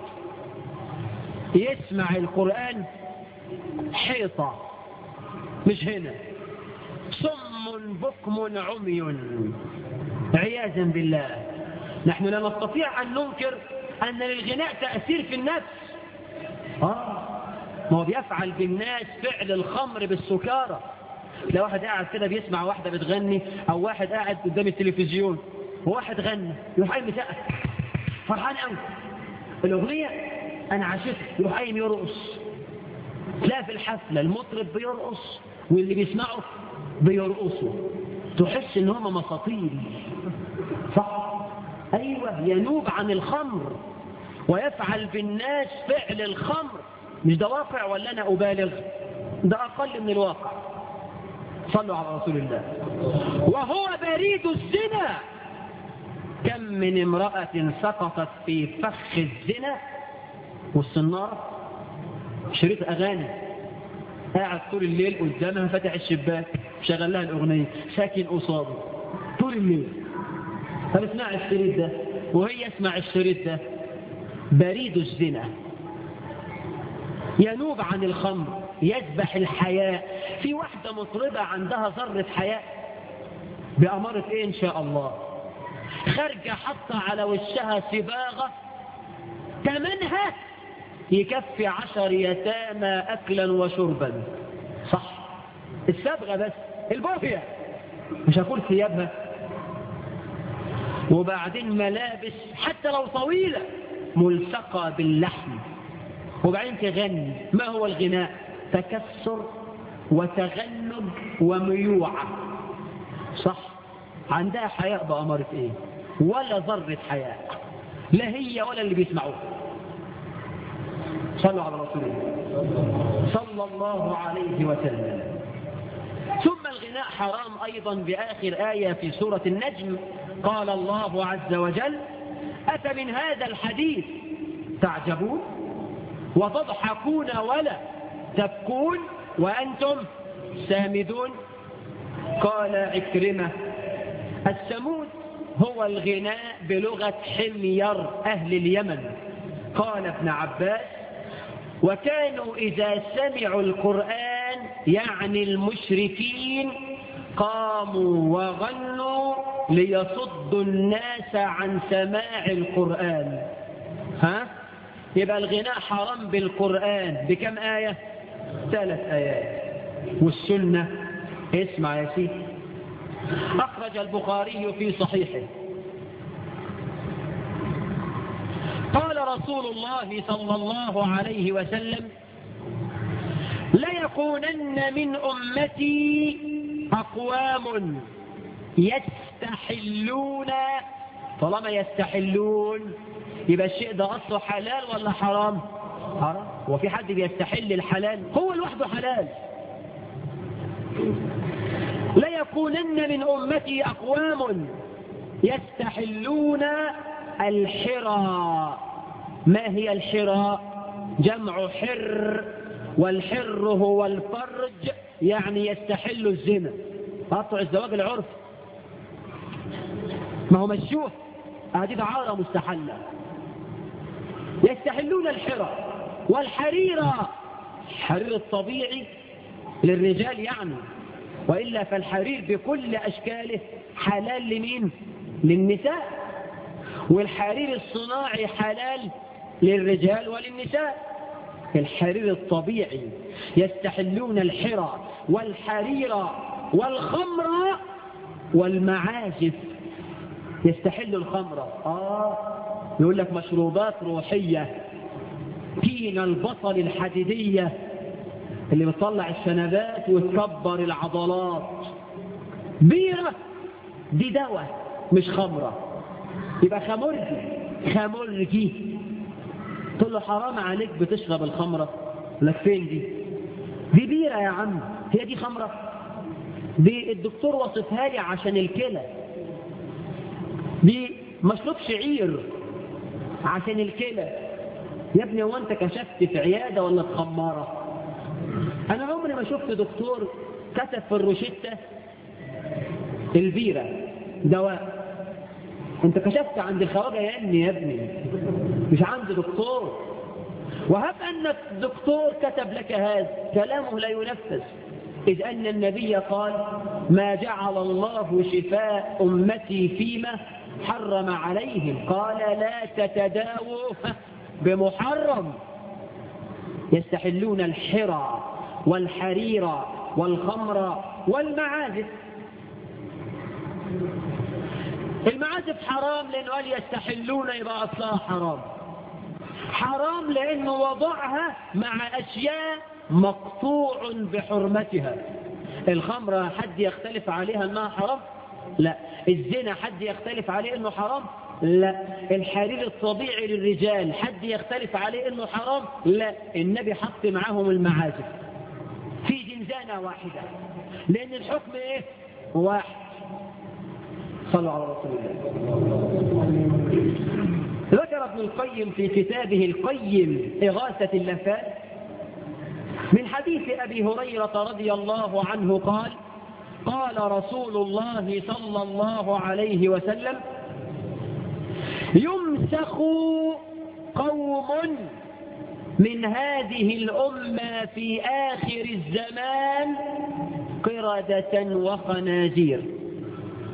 يسمع القرآن حيطة مش هنا صم بكم عمي عياذا بالله نحن لا نستطيع أن ننكر أن للغناء تأثير في النفس آه ما هو بيفعل بالناس فعل الخمر بالسكارة لو واحد قاعد كده بيسمع واحدة بتغني أو واحد قاعد قدام التلفزيون وواحد غنى يروح قايم يسقف فرحان قوي الأغنية أنا عاشقها يروح قايم يرقص تلاقي في الحفلة المطرب بيرقص واللي بيسمعه بيرقصوا تحس ان هم مساطيل صح ايوه ينوب عن الخمر ويفعل بالناس فعل الخمر مش ده واقع ولا انا ابالغ ده اقل من الواقع صلوا على رسول الله وهو بريد الزنا كم من امرأة سقطت في فخ الزنا والصنار شريط أغاني قاعد طول الليل قدامها فتح الشباك شغل لها الأغنية ساكن قصاده طول الليل طب اسمع الشريط ده وهي اسمع الشريط ده بريد الزنا ينوب عن الخمر يذبح الحياء في واحدة مطربة عندها ذرة حياء بأمارة ايه ان شاء الله خارجة حاطة على وشها صباغة تمنها يكفي عشر يتامى أكلا وشربا صح الصبغة بس البوهية مش هقول ثيابها وبعدين ملابس حتى لو طويلة ملصقة باللحم وبعدين تغني ما هو الغناء تكسر وتغنج وميوعة صح عندها حياء بأمارة ايه ولا ذرة حياء لا هي ولا اللي بيسمعوه صلوا على رسول الله صلى الله عليه وسلم ثم الغناء حرام أيضا بآخر آية في سورة النجم قال الله عز وجل أفمن هذا الحديث تعجبون وتضحكون ولا تبكون وأنتم سامدون قال عكرمة السمود هو الغناء بلغة حمير أهل اليمن قال ابن عباس وكانوا إذا سمعوا القرآن يعني المشركين قاموا وغنوا ليصدوا الناس عن سماع القرآن ها؟ يبقى الغناء حرام بالقرآن بكم آية؟ ثلاث آيات والسنة اسمع يا سيدي أخرج البخاري في صحيحه قال رسول الله صلى الله عليه وسلم ليكونن من أمتي أقوام يستحلون طالما يستحلون يبقى الشيء ده أصله حلال ولا حرام حرام وفي حد بيستحل الحلال هو لوحده حلال ليكونن من أمتي أقوام يستحلون الحرى ما هي الحرى جمع حر والحر هو الفرج يعني يستحل الزنا قطع الزواج العرف ما هو مشوه هذه دعارة مستحلة يستحلون الحرى والحريرة الحرير الطبيعي للرجال يعني وإلا فالحرير بكل أشكاله حلال لمين للنساء والحرير الصناعي حلال للرجال وللنساء الحرير الطبيعي يستحلون الحرى والحرير والخمر والمعازف يستحل الخمر آه يقول لك مشروبات روحية تين البصل الحديدية اللي بتطلع الشنبات وتكبر العضلات بيرة دي دواء مش خمرة يبقى خمرجي خمرجي تقول له حرام عليك بتشرب الخمرة لك فين دي دي بيرة يا عم هي دي خمرة دي الدكتور وصفها لي عشان الكلى دي مشروب شعير عشان الكلى يا ابني هو انت كشفت في عيادة ولا في خمارة انا عمري ما شفت دكتور كتب في الروشتة البيرة دواء انت كشفت عند الخواجة يا ابني يا ابني مش عند دكتور وهب ان الدكتور كتب لك هذا كلامه لا ينفذ إذ أن النبي قال ما جعل الله شفاء أمتي فيما حرم عليهم قال لا تتداووا بمحرم يستحلون الحرى والحرير والخمر والمعازف المعازف حرام لأنه قال يستحلون يبقى أصلها حرام حرام لأنه وضعها مع أشياء مقطوع بحرمتها الخمرة حد يختلف عليها أنها حرام لا الزنا حد يختلف عليه أنه حرام لا الحرير الطبيعي للرجال حد يختلف عليه أنه حرام لا النبي حط معاهم المعازف في زنزانة واحدة لأن الحكم إيه واحد صلوا على رسول الله ذكر ابن القيم في كتابه القيم إغاثة اللفات من حديث أبي هريرة رضي الله عنه قال قال رسول الله صلى الله عليه وسلم يمسخ قوم من هذه الأمة في آخر الزمان قردة وخنازير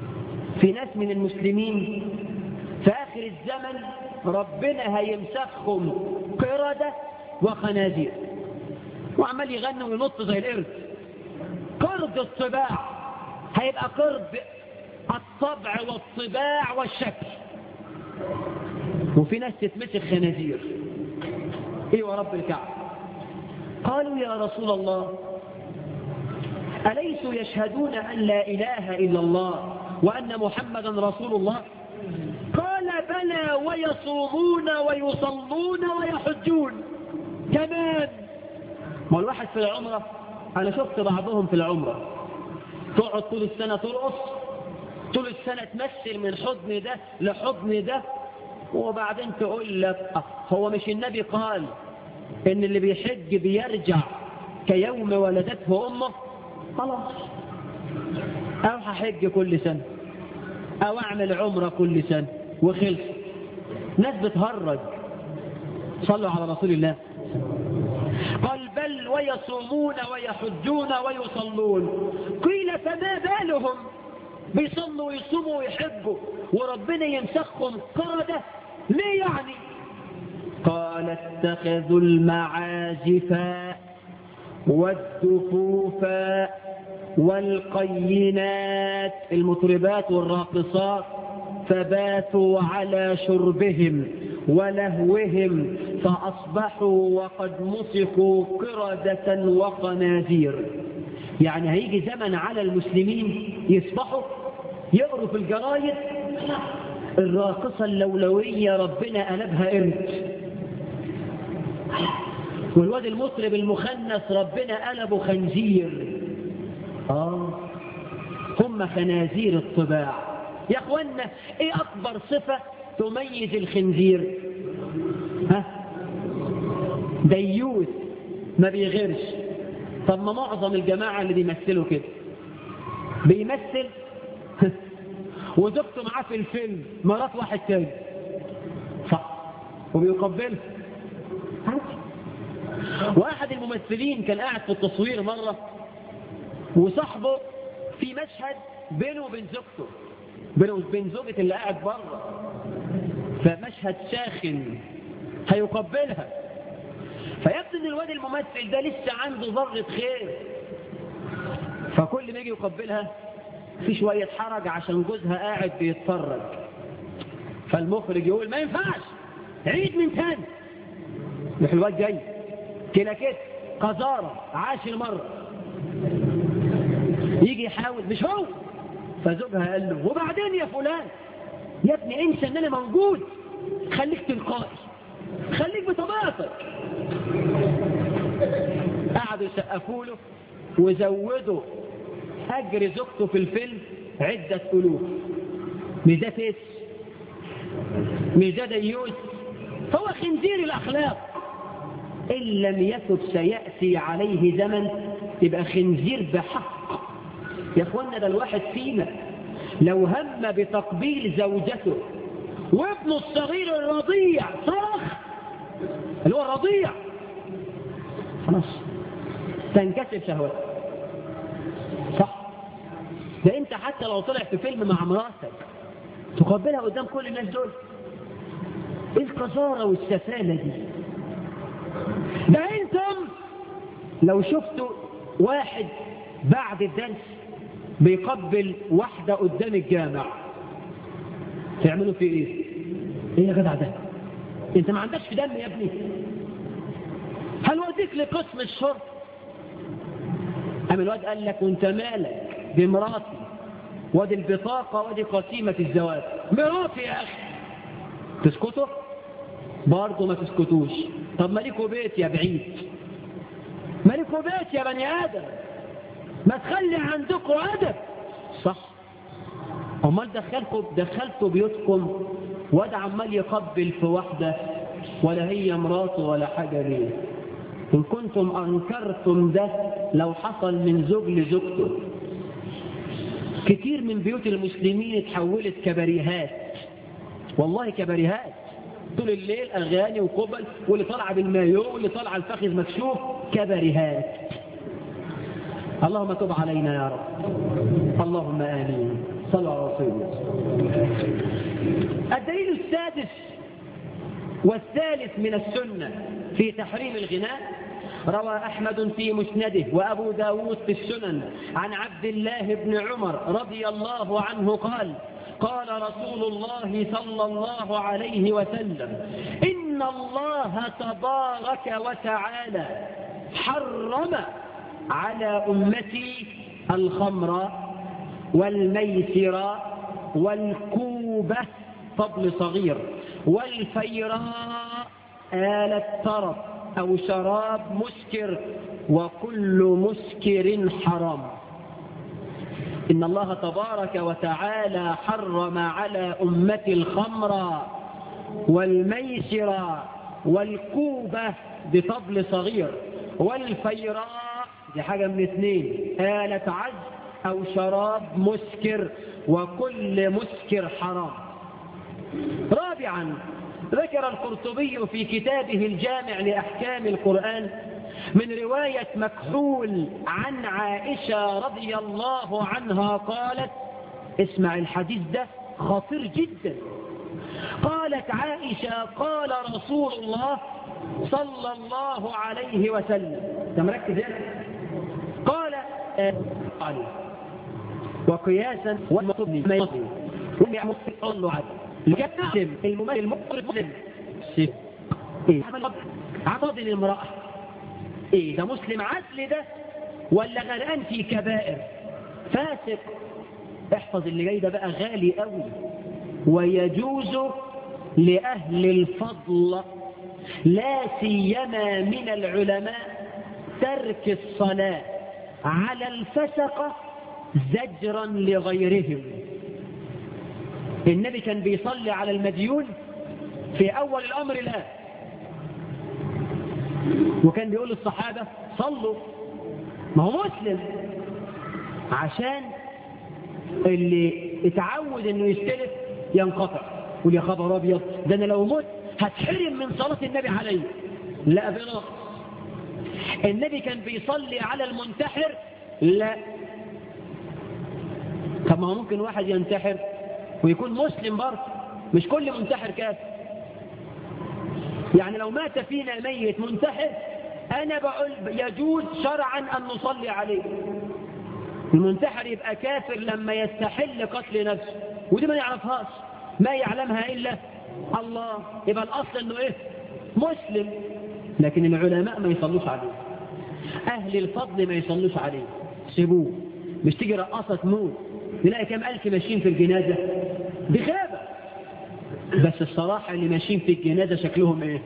في ناس من المسلمين في آخر الزمن ربنا هيمسخهم قردة وخنازير وعمال يغني وينط زي القرد قرد الطباع هيبقى قرد الطبع والطباع والشكل وفي ناس تتمسك خنازير ايه ورب الكعبة قالوا يا رسول الله أليسوا يشهدون أن لا إله إلا الله وأن محمدا رسول الله قال بلى ويصومون ويصلون ويحجون كمان ما الواحد في العمرة أنا شفت بعضهم في العمرة تقعد طول السنة ترقص طول السنة تمثل من حضن ده لحضن ده وبعدين تقول لك آه، هو مش النبي قال ان اللي بيحج بيرجع كيوم ولدته امه خلاص او هحج كل سنة او اعمل عمرة كل سنة وخلص ناس بتهرج صلوا على رسول الله قال بل ويصومون ويحجون ويصلون قيل فما بالهم بيصلوا ويصوموا ويحبوا وربنا يمسخهم قردة ليه يعني قال اتخذوا المعازف والدفوف والقينات المطربات والراقصات فباتوا على شربهم ولهوهم فأصبحوا وقد مسكوا قردة وخنازير يعني هيجي زمن على المسلمين يصبحوا يقروا في الجرايد الراقصة اللولوية ربنا قلبها قرد والواد المطرب المخنث ربنا قلبه خنزير آه هم خنازير الطباع يا أخوانا إيه أكبر صفة تميز الخنزير ها ديوث ما بيغيرش طب ما معظم الجماعة اللي بيمثلوا كده بيمثل وزوجته معاه في الفيلم مرات واحد تاني صح وبيقبلها واحد الممثلين كان قاعد في التصوير مرة وصاحبه في مشهد بينه وبين زوجته بينه وبين زوجة اللي قاعد بره فمشهد ساخن هيقبلها فيبدو ان الواد الممثل ده لسه عنده ذرة خير فكل ما يجي يقبلها في شوية حرج عشان جوزها قاعد بيتفرج فالمخرج يقول ما ينفعش عيد من تاني مش الواد جاي كده كده قذارة عاشر مرة يجي يحاول مش هو فزوجها قال له وبعدين يا فلان يا ابني انسى ان انا موجود خليك تلقائي خليك بطبيعتك قعدوا يسقفوا له وزودوا اجر زوجته في الفيلم عدة الوف مش ده تيس مش ده ديوس هو خنزير الاخلاق ان لم يتب سيأتي عليه زمن يبقى خنزير بحق يا اخوانا ده الواحد فينا لو هم بتقبيل زوجته وابنه الصغير الرضيع صرخ اللي هو الرضيع خلاص تنكسر شهوته صح ده انت حتى لو طلع في فيلم مع مراتك تقبلها قدام كل الناس دول ايه القذارة والسفالة دي ده انتم لو شفتوا واحد بعد الدرس بيقبل واحدة قدام الجامع تعملوا فيه ايه ايه يا جدع ده انت ما عندكش دم يا ابني هنوديك لقسم الشرطة قام الواد قال لك وانت مالك بمراتي وادي البطاقة وادي قسيمة الزواج مراتي يا اخي تسكتوا برضه ما تسكتوش طب مالكوا بيت يا بعيد مالكوا بيت يا بني ادم ما تخلي عندكم ادب صح امال دخلكم دخلتوا بيوتكم واد عمال يقبل في واحده ولا هي مراته ولا حاجه ليه ان كنتم انكرتم ده لو حصل من زوج لزوجته كتير من بيوت المسلمين اتحولت كبريهات والله كبريهات طول الليل اغاني وقبل واللي طالعه بالمايو واللي طالعه الفخذ مكشوف كبريهات اللهم تب علينا يا رب اللهم امين صلوا على رسول الله الدليل السادس والثالث من السنة في تحريم الغناء روى أحمد في مسنده وأبو داود في السنن عن عبد الله بن عمر رضي الله عنه قال قال رسول الله صلى الله عليه وسلم إن الله تبارك وتعالى حرم على أمتي الخمر والميسر والكوبة طبل صغير والفيراء آلة طرب أو شراب مسكر وكل مسكر حرام إن الله تبارك وتعالى حرم على أمة الخمر والميسر والكوبة بطبل صغير والفيراء دي حاجة من اثنين آلة عز أو شراب مسكر وكل مسكر حرام رابعا ذكر القرطبي في كتابه الجامع لأحكام القرآن من رواية مكحول عن عائشة رضي الله عنها قالت اسمع الحديث ده خطير جدا قالت عائشة قال رسول الله صلى الله عليه وسلم انت مركز هنا قال قال وقياسا والمطلب ما يصل ويعمل الله عز لكتم الممثل المطلب ايه عضد المرأة ايه ده مسلم عدل ده ولا غرقان في كبائر فاسق احفظ اللي جاي ده بقى غالي قوي ويجوز لأهل الفضل لا سيما من العلماء ترك الصلاة على الفسقة زجرا لغيرهم النبي كان بيصلي على المديون في أول الأمر لا وكان بيقول للصحابة صلوا ما هو مسلم عشان اللي اتعود انه يستلف ينقطع يقول يا خبر ابيض ده انا لو مت هتحرم من صلاة النبي عليه لا بنقص النبي كان بيصلي على المنتحر لا طب ما هو ممكن واحد ينتحر ويكون مسلم برضه مش كل منتحر كافر يعني لو مات فينا ميت منتحر انا بقول يجوز شرعا ان نصلي عليه المنتحر يبقى كافر لما يستحل قتل نفسه ودي ما يعرفهاش ما يعلمها الا الله يبقى الاصل انه ايه مسلم لكن العلماء ما يصلوش عليه اهل الفضل ما يصلوش عليه سيبوه مش تيجي رقاصه تموت نلاقي كام الف ماشيين في الجنازه دي غابه بس الصراحه اللي ماشيين في الجنازه شكلهم ايه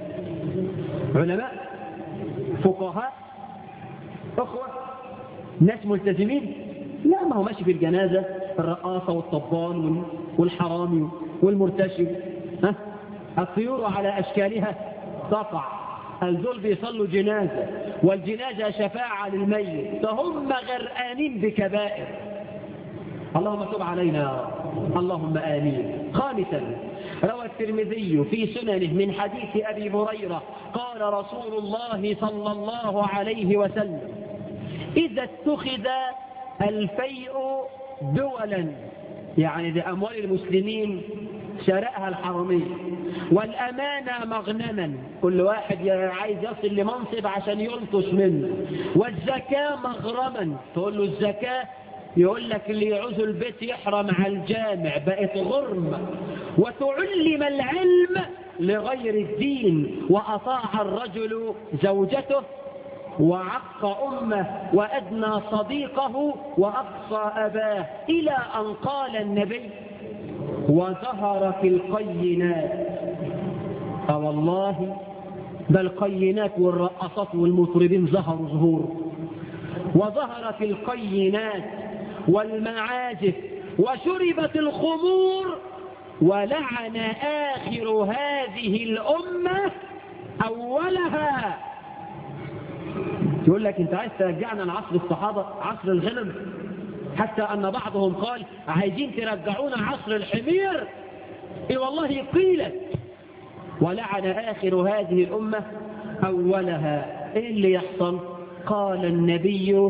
علماء فقهاء اخوه ناس ملتزمين لا ما هو ماشي في الجنازه الرقاصه والطبان والحرامي والمرتشي ها الطيور على اشكالها تقع الذل بيصلوا جنازة والجنازة شفاعة للميت فهم غرقانين بكبائر اللهم تب علينا يا رب اللهم آمين خامسا روى الترمذي في سننه من حديث أبي هريرة قال رسول الله صلى الله عليه وسلم إذا اتخذ الفيء دولا يعني دي أموال المسلمين شرائها الحرمية والأمانة مغنما كل واحد عايز يصل لمنصب عشان يلطش منه والزكاة مغرما تقول له الزكاة يقول لك اللي يعوز البيت يحرم على الجامع بقت غرم وتعلم العلم لغير الدين وأطاع الرجل زوجته وعق أمه وأدنى صديقه وأقصى أباه إلى أن قال النبي وظهرت القينات اه والله ده القينات والرقصات والمطربين ظهروا ظهور وظهرت القينات والمعازف وشربت الخمور ولعن آخر هذه الأمة أولها يقول لك انت عايز ترجعنا لعصر الصحابة عصر الغنم حتى أن بعضهم قال عايزين ترجعونا عصر الحمير إيه والله قيلت ولعن آخر هذه الأمة أولها إيه اللي يحصل قال النبي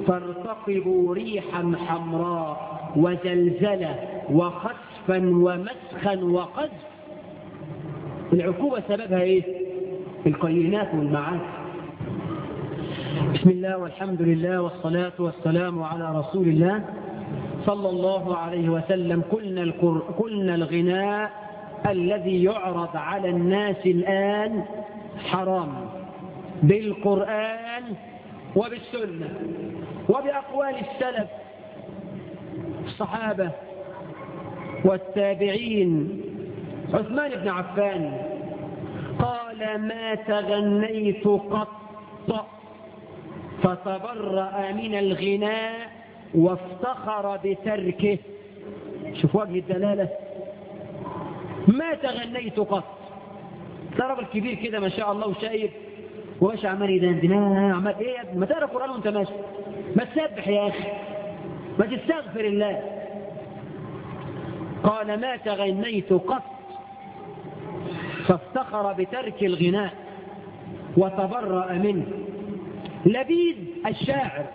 فارتقبوا ريحا حمراء وزلزلة وخسفا ومسخا وقذف العقوبة سببها ايه القينات والمعاصي بسم الله والحمد لله والصلاة والسلام على رسول الله صلى الله عليه وسلم قلنا, القر... قلنا الغناء الذي يعرض على الناس الآن حرام بالقرآن وبالسنة وبأقوال السلف الصحابة والتابعين عثمان بن عفان قال ما تغنيت قط فتبرأ من الغناء وافتخر بتركه شوف وجه الدلالة ما تغنيت قط ده راجل كبير كده ما شاء الله وشايب وماشي عمال يدندن عمال ايه يا ابني ما تقرا قران وانت ماشي ما تسبح يا اخي ما تستغفر الله قال ما تغنيت قط فافتخر بترك الغناء وتبرأ منه لبيد الشاعر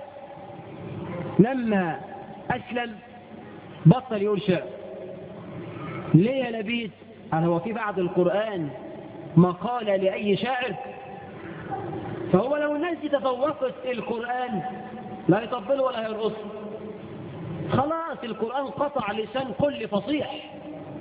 لما أسلم بطل يقول شعر ليه يا لبيد هل هو في بعد القرآن مقال لأي شاعر فهو لو الناس دي تفوقت القرآن لا يطبلوا ولا يرقصوا خلاص القرآن قطع لسان كل فصيح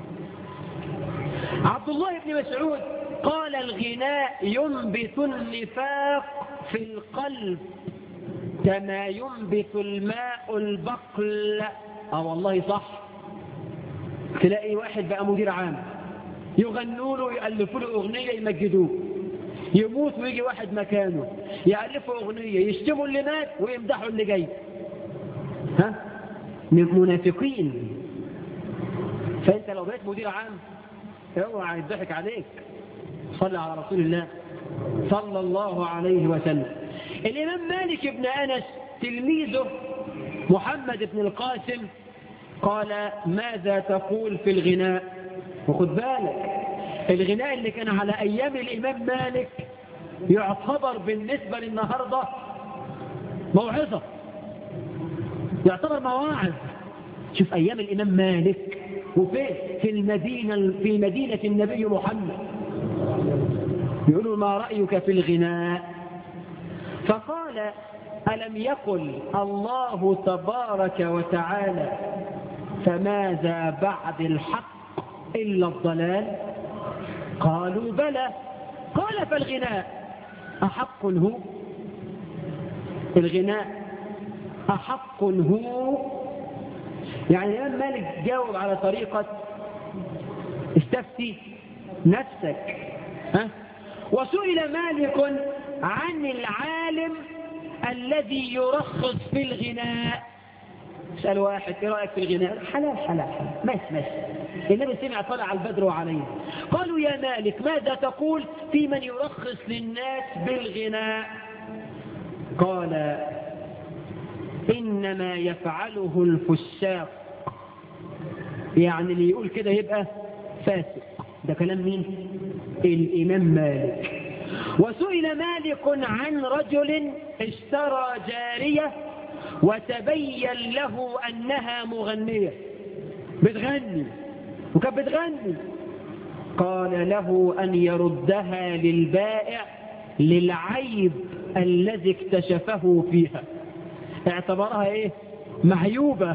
عبد الله بن مسعود قال الغناء ينبت النفاق في القلب كما ينبت الماء البقل اه والله صح تلاقي واحد بقى مدير عام يغنوا له يألفوا له أغنية يمجدوه يموت ويجي واحد مكانه يألفوا أغنية يشتموا اللي مات ويمدحوا اللي جاي ها منافقين فأنت لو بقيت مدير عام اوعى يضحك عليك صلى على رسول الله صلى الله عليه وسلم الإمام مالك بن أنس تلميذه محمد بن القاسم قال ماذا تقول في الغناء وخد بالك الغناء اللي كان على أيام الإمام مالك يعتبر بالنسبة للنهاردة موعظة يعتبر مواعظ شوف أيام الإمام مالك وفين في المدينة في مدينة النبي محمد يقولوا ما رأيك في الغناء فقال ألم يقل الله تبارك وتعالى فماذا بعد الحق إلا الضلال قالوا بلى قال فالغناء أحق هو الغناء أحق هو يعني الإمام مالك جاوب على طريقة استفتي نفسك ها؟ وسئل مالك عن العالم الذي يرخص في الغناء اسأل واحد ايه رأيك في الغناء حلال حلال حلال ماشي ماشي النبي سمع طلع البدر وعليه قالوا يا مالك ماذا تقول في من يرخص للناس بالغناء قال إنما يفعله الفساق يعني اللي يقول كده يبقى فاسق ده كلام مين الإمام مالك وسئل مالك عن رجل اشترى جارية وتبين له أنها مغنية بتغني وكانت بتغني قال له أن يردها للبائع للعيب الذي اكتشفه فيها اعتبرها ايه معيوبة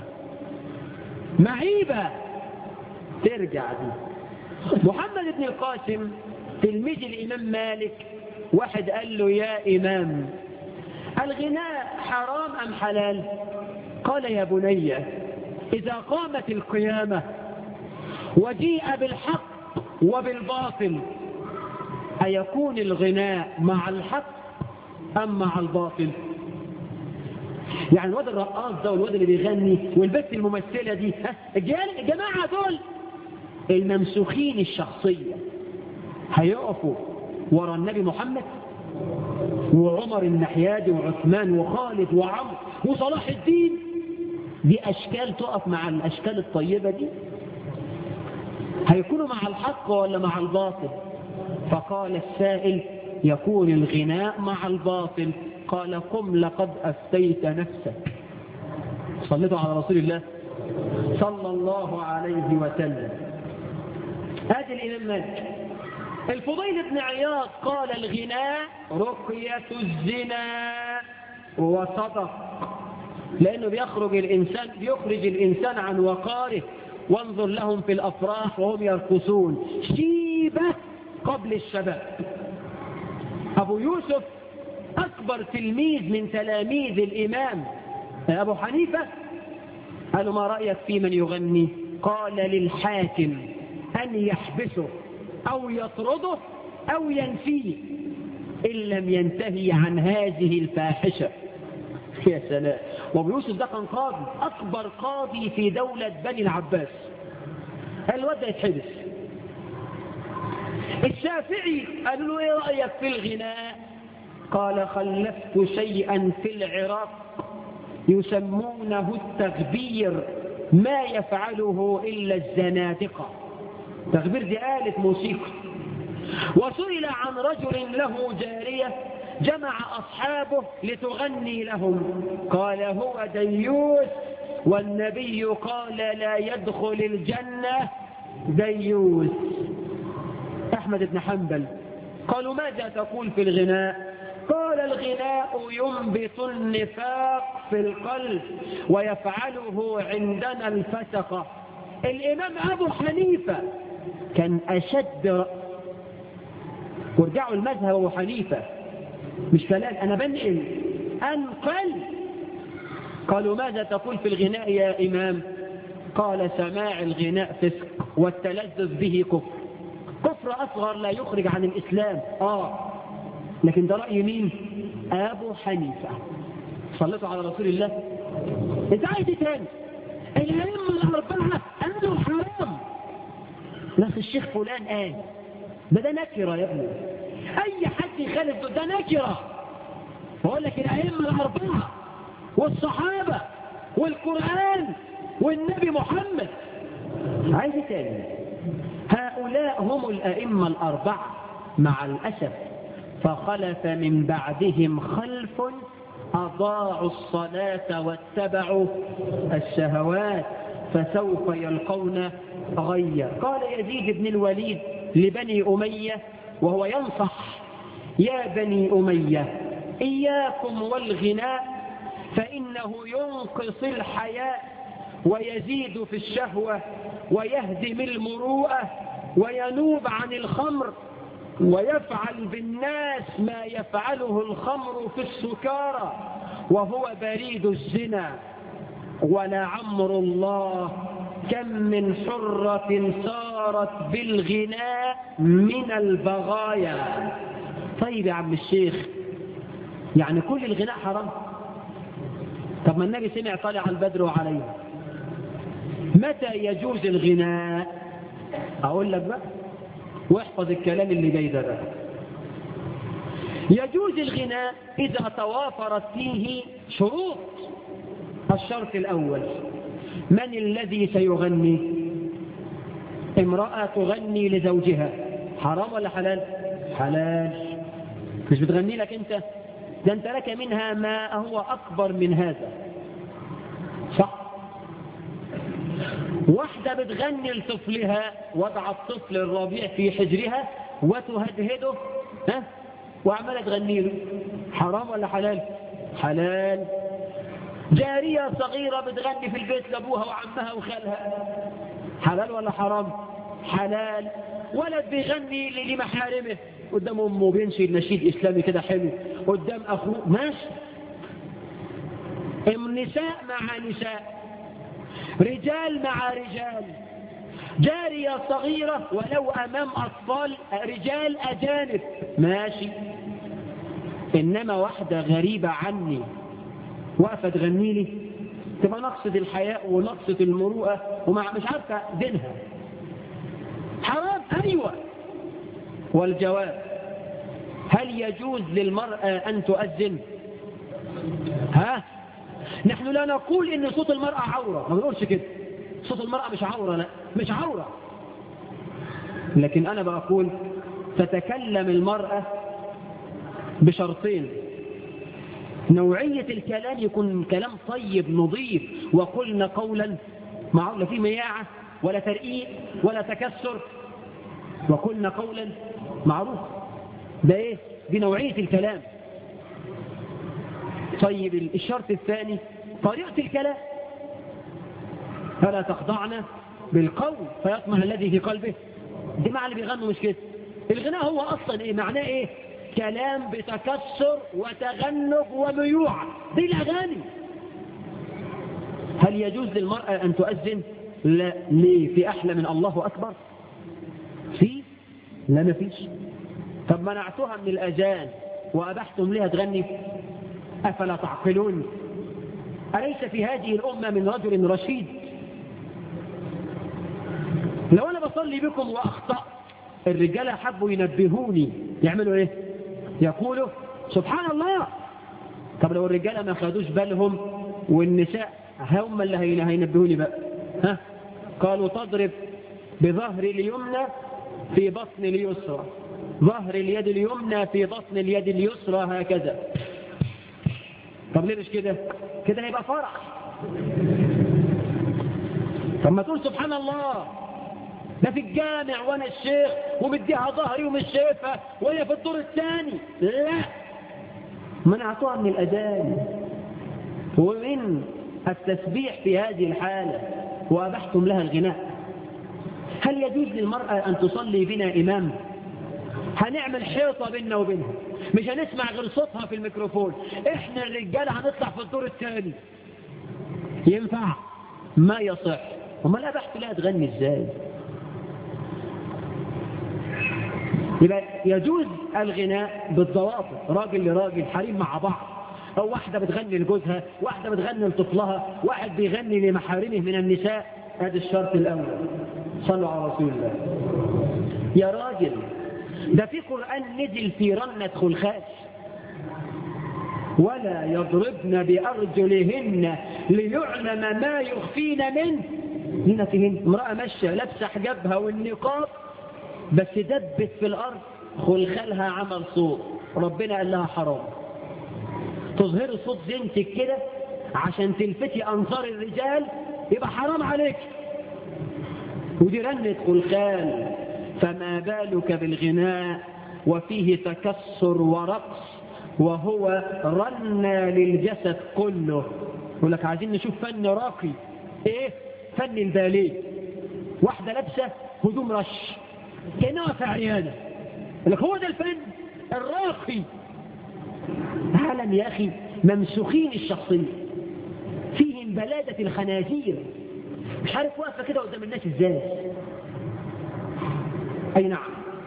معيبة ترجع دي محمد بن القاسم تلميذ الإمام مالك واحد قال له يا إمام الغناء حرام أم حلال قال يا بني إذا قامت القيامة وجيء بالحق وبالباطل أيكون الغناء مع الحق أم مع الباطل يعني الواد الرقاص ده والواد اللي بيغني والبنت الممثلة دي ها الجماعة دول الممسوخين الشخصية هيقفوا ورا النبي محمد وعمر النحيادي وعثمان وخالد وعمر وصلاح الدين دي أشكال تقف مع الأشكال الطيبة دي هيكونوا مع الحق ولا مع الباطل فقال السائل يكون الغناء مع الباطل قال قم لقد أفتيت نفسك صليتوا على رسول الله صلى الله عليه وسلم هذا الإمام مالك الفضيل بن عياض قال الغناء رقية الزنا وصدق لأنه بيخرج الإنسان بيخرج الإنسان عن وقاره وانظر لهم في الأفراح وهم يرقصون شيبة قبل الشباب أبو يوسف أكبر تلميذ من تلاميذ الإمام أبو حنيفة قالوا ما رأيك في من يغني قال للحاكم أن يحبسه أو يطرده أو ينفيه إن لم ينتهي عن هذه الفاحشة يا سلام وابو يوسف ده كان قاضي أكبر قاضي في دولة بني العباس الواد ده يتحبس الشافعي قالوا له ايه رأيك في الغناء قال خلفت شيئا في العراق يسمونه التغبير ما يفعله إلا الزنادقة تغبير دي آلة موسيقى وسئل عن رجل له جارية جمع أصحابه لتغني لهم قال هو ديوس والنبي قال لا يدخل الجنة ديوس أحمد بن حنبل قالوا ماذا تقول في الغناء قال الغناء ينبت النفاق في القلب ويفعله عندنا الفسقة الإمام أبو حنيفة كان أشد وارجعوا المذهب أبو حنيفة مش كلام أنا بنقل أنقل قالوا ماذا تقول في الغناء يا إمام قال سماع الغناء فسق والتلذذ به كفر كفر أصغر لا يخرج عن الإسلام آه لكن ده رأي مين أبو حنيفة صليتوا على رسول الله انت عايز ايه تاني الأئمة الأربعة قالوا حرام نفس الشيخ فلان قال ده ده نكرة يا ابني أي حد يخالف ده, ده نكرة بقول لك الأئمة الأربعة والصحابة والقرآن والنبي محمد عايز ايه تاني هؤلاء هم الأئمة الأربعة مع الأسف فخلف من بعدهم خلف أضاعوا الصلاة واتبعوا الشهوات فسوف يلقون غيا قال يزيد بن الوليد لبني أمية وهو ينصح يا بني أمية إياكم والغناء فإنه ينقص الحياء ويزيد في الشهوة ويهدم المروءة وينوب عن الخمر ويفعل بالناس ما يفعله الخمر في السكارى وهو بريد الزنا ولعمر الله كم من حرة صارت بالغناء من البغايا طيب يا عم الشيخ يعني كل الغناء حرام طب ما النبي سمع طالع البدر وعليه متى يجوز الغناء اقول لك بقى واحفظ الكلام اللي جاي ده بقى يجوز الغناء إذا توافرت فيه شروط الشرط الأول من الذي سيغني امرأة تغني لزوجها حرام ولا حلال حلال مش بتغني لك انت ده انت لك منها ما هو أكبر من هذا صح واحدة بتغني لطفلها وضع الطفل الرضيع في حجرها وتهدهده ها وعمالة تغني له حرام ولا حلال حلال جارية صغيرة بتغني في البيت لأبوها وعمها وخالها حلال ولا حرام حلال ولد بيغني لمحارمه قدام أمه بينشد نشيد إسلامي كده حلو قدام أخوه ماشي النساء مع نساء رجال مع رجال جارية صغيرة ولو أمام أطفال رجال أجانب ماشي إنما واحدة غريبة عني واقفة تغني لي تبقى نقصة الحياء ونقصة المروءة ومع مش عارفة دينها حرام أيوة والجواب هل يجوز للمرأة أن تؤذن ها نحن لا نقول ان صوت المرأة عورة ما بنقولش كده صوت المرأة مش عورة لا مش عورة لكن انا بقول تتكلم المرأة بشرطين نوعية الكلام يكون كلام طيب نظيف وقلنا قولا معه لا فيه مياعة ولا ترقيق ولا تكسر وقلنا قولا معروف ده ايه دي نوعية الكلام طيب الشرط الثاني طريقة الكلام فلا تخضعنا بالقول فيطمع الذي في قلبه دي معنى اللي بيغنوا مش كده الغناء هو اصلا ايه معناه ايه كلام بتكسر وتغنب وميوع دي الاغاني هل يجوز للمرأة ان تؤذن لا ليه في احلى من الله اكبر في لا ما فيش طب منعتها من الاذان وابحتم لها تغني افلا تعقلون اليس في هذه الامه من رجل رشيد لو انا بصلي بكم واخطأت الرجالة حبوا ينبهوني يعملوا ايه يقولوا سبحان الله طب لو الرجالة ما خدوش بالهم والنساء هم اللي هينبهوني بقى ها قالوا تضرب بظهر اليمنى في بطن اليسرى ظهر اليد اليمنى في بطن اليد اليسرى هكذا طب ليه مش كده كده هيبقى فرح طب ما تقول سبحان الله ده في الجامع وانا الشيخ ومديها ظهري ومش شايفها وهي في الدور الثاني لا منعتها من الاذان ومن التسبيح في هذه الحالة وابحتم لها الغناء هل يجوز للمرأة ان تصلي بنا امام هنعمل حيطة بيننا وبينها مش هنسمع غير صوتها في الميكروفون احنا الرجال هنطلع في الدور الثاني ينفع ما يصح وما لا بحث لها تغني ازاي يبقى يجوز الغناء بالضوابط راجل لراجل حريم مع بعض أو واحدة بتغني لجوزها واحدة بتغني لطفلها واحد بيغني لمحارمه من النساء هذا الشرط الأول صلوا على رسول الله يا راجل ده في قرآن نزل في رنة خلخاش ولا يضربن بأرجلهن ليعلم ما يخفين منه زينتهن امرأة ماشية لابسة حجابها والنقاب بس دبت في الأرض خلخالها عمل صوت ربنا قال لها حرام تظهري صوت زينتك كده عشان تلفتي أنظار الرجال يبقى حرام عليك ودي رنة خلخال فما بالك بالغناء وفيه تكسر ورقص وهو رنة للجسد كله يقول لك عايزين نشوف فن راقي ايه فن الباليه واحدة لابسة هدوم رش كأنها في عيانة يقول لك هو ده الفن الراقي عالم يا أخي ممسوخين الشخصية فيهم بلادة الخنازير مش عارف واقفة كده قدام الناس ازاي أي نعم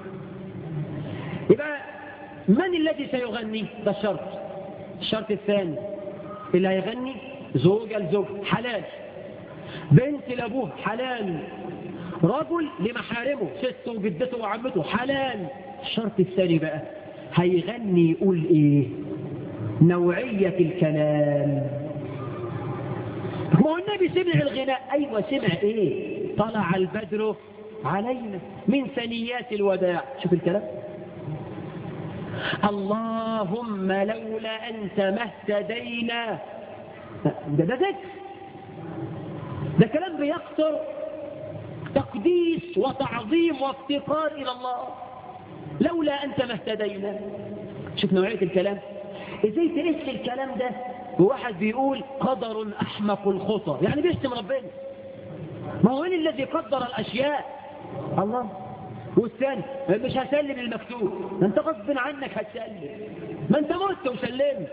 يبقى من الذي سيغني ده الشرط الشرط الثاني اللي هيغني زوجة لزوج حلال بنت لابوه حلال رجل لمحارمه سته وجدته وعمته حلال الشرط الثاني بقى هيغني يقول ايه نوعية الكلام هو النبي سمع الغناء ايوه سمع ايه طلع البدر علينا من ثنيات الوداع شوف الكلام اللهم لولا أنت ما اهتدينا ده ده ذكر ده كلام بيقصر تقديس وتعظيم وافتقار إلى الله لولا أنت ما اهتدينا شوف نوعية الكلام ازاي تقيس الكلام ده وواحد بيقول قدر أحمق الخطى يعني بيشتم ربنا ما هو مين الذي قدر الأشياء الله والثاني مش هسلم المكتوب ما انت غصب عنك هتسلم ما انت مت وسلمت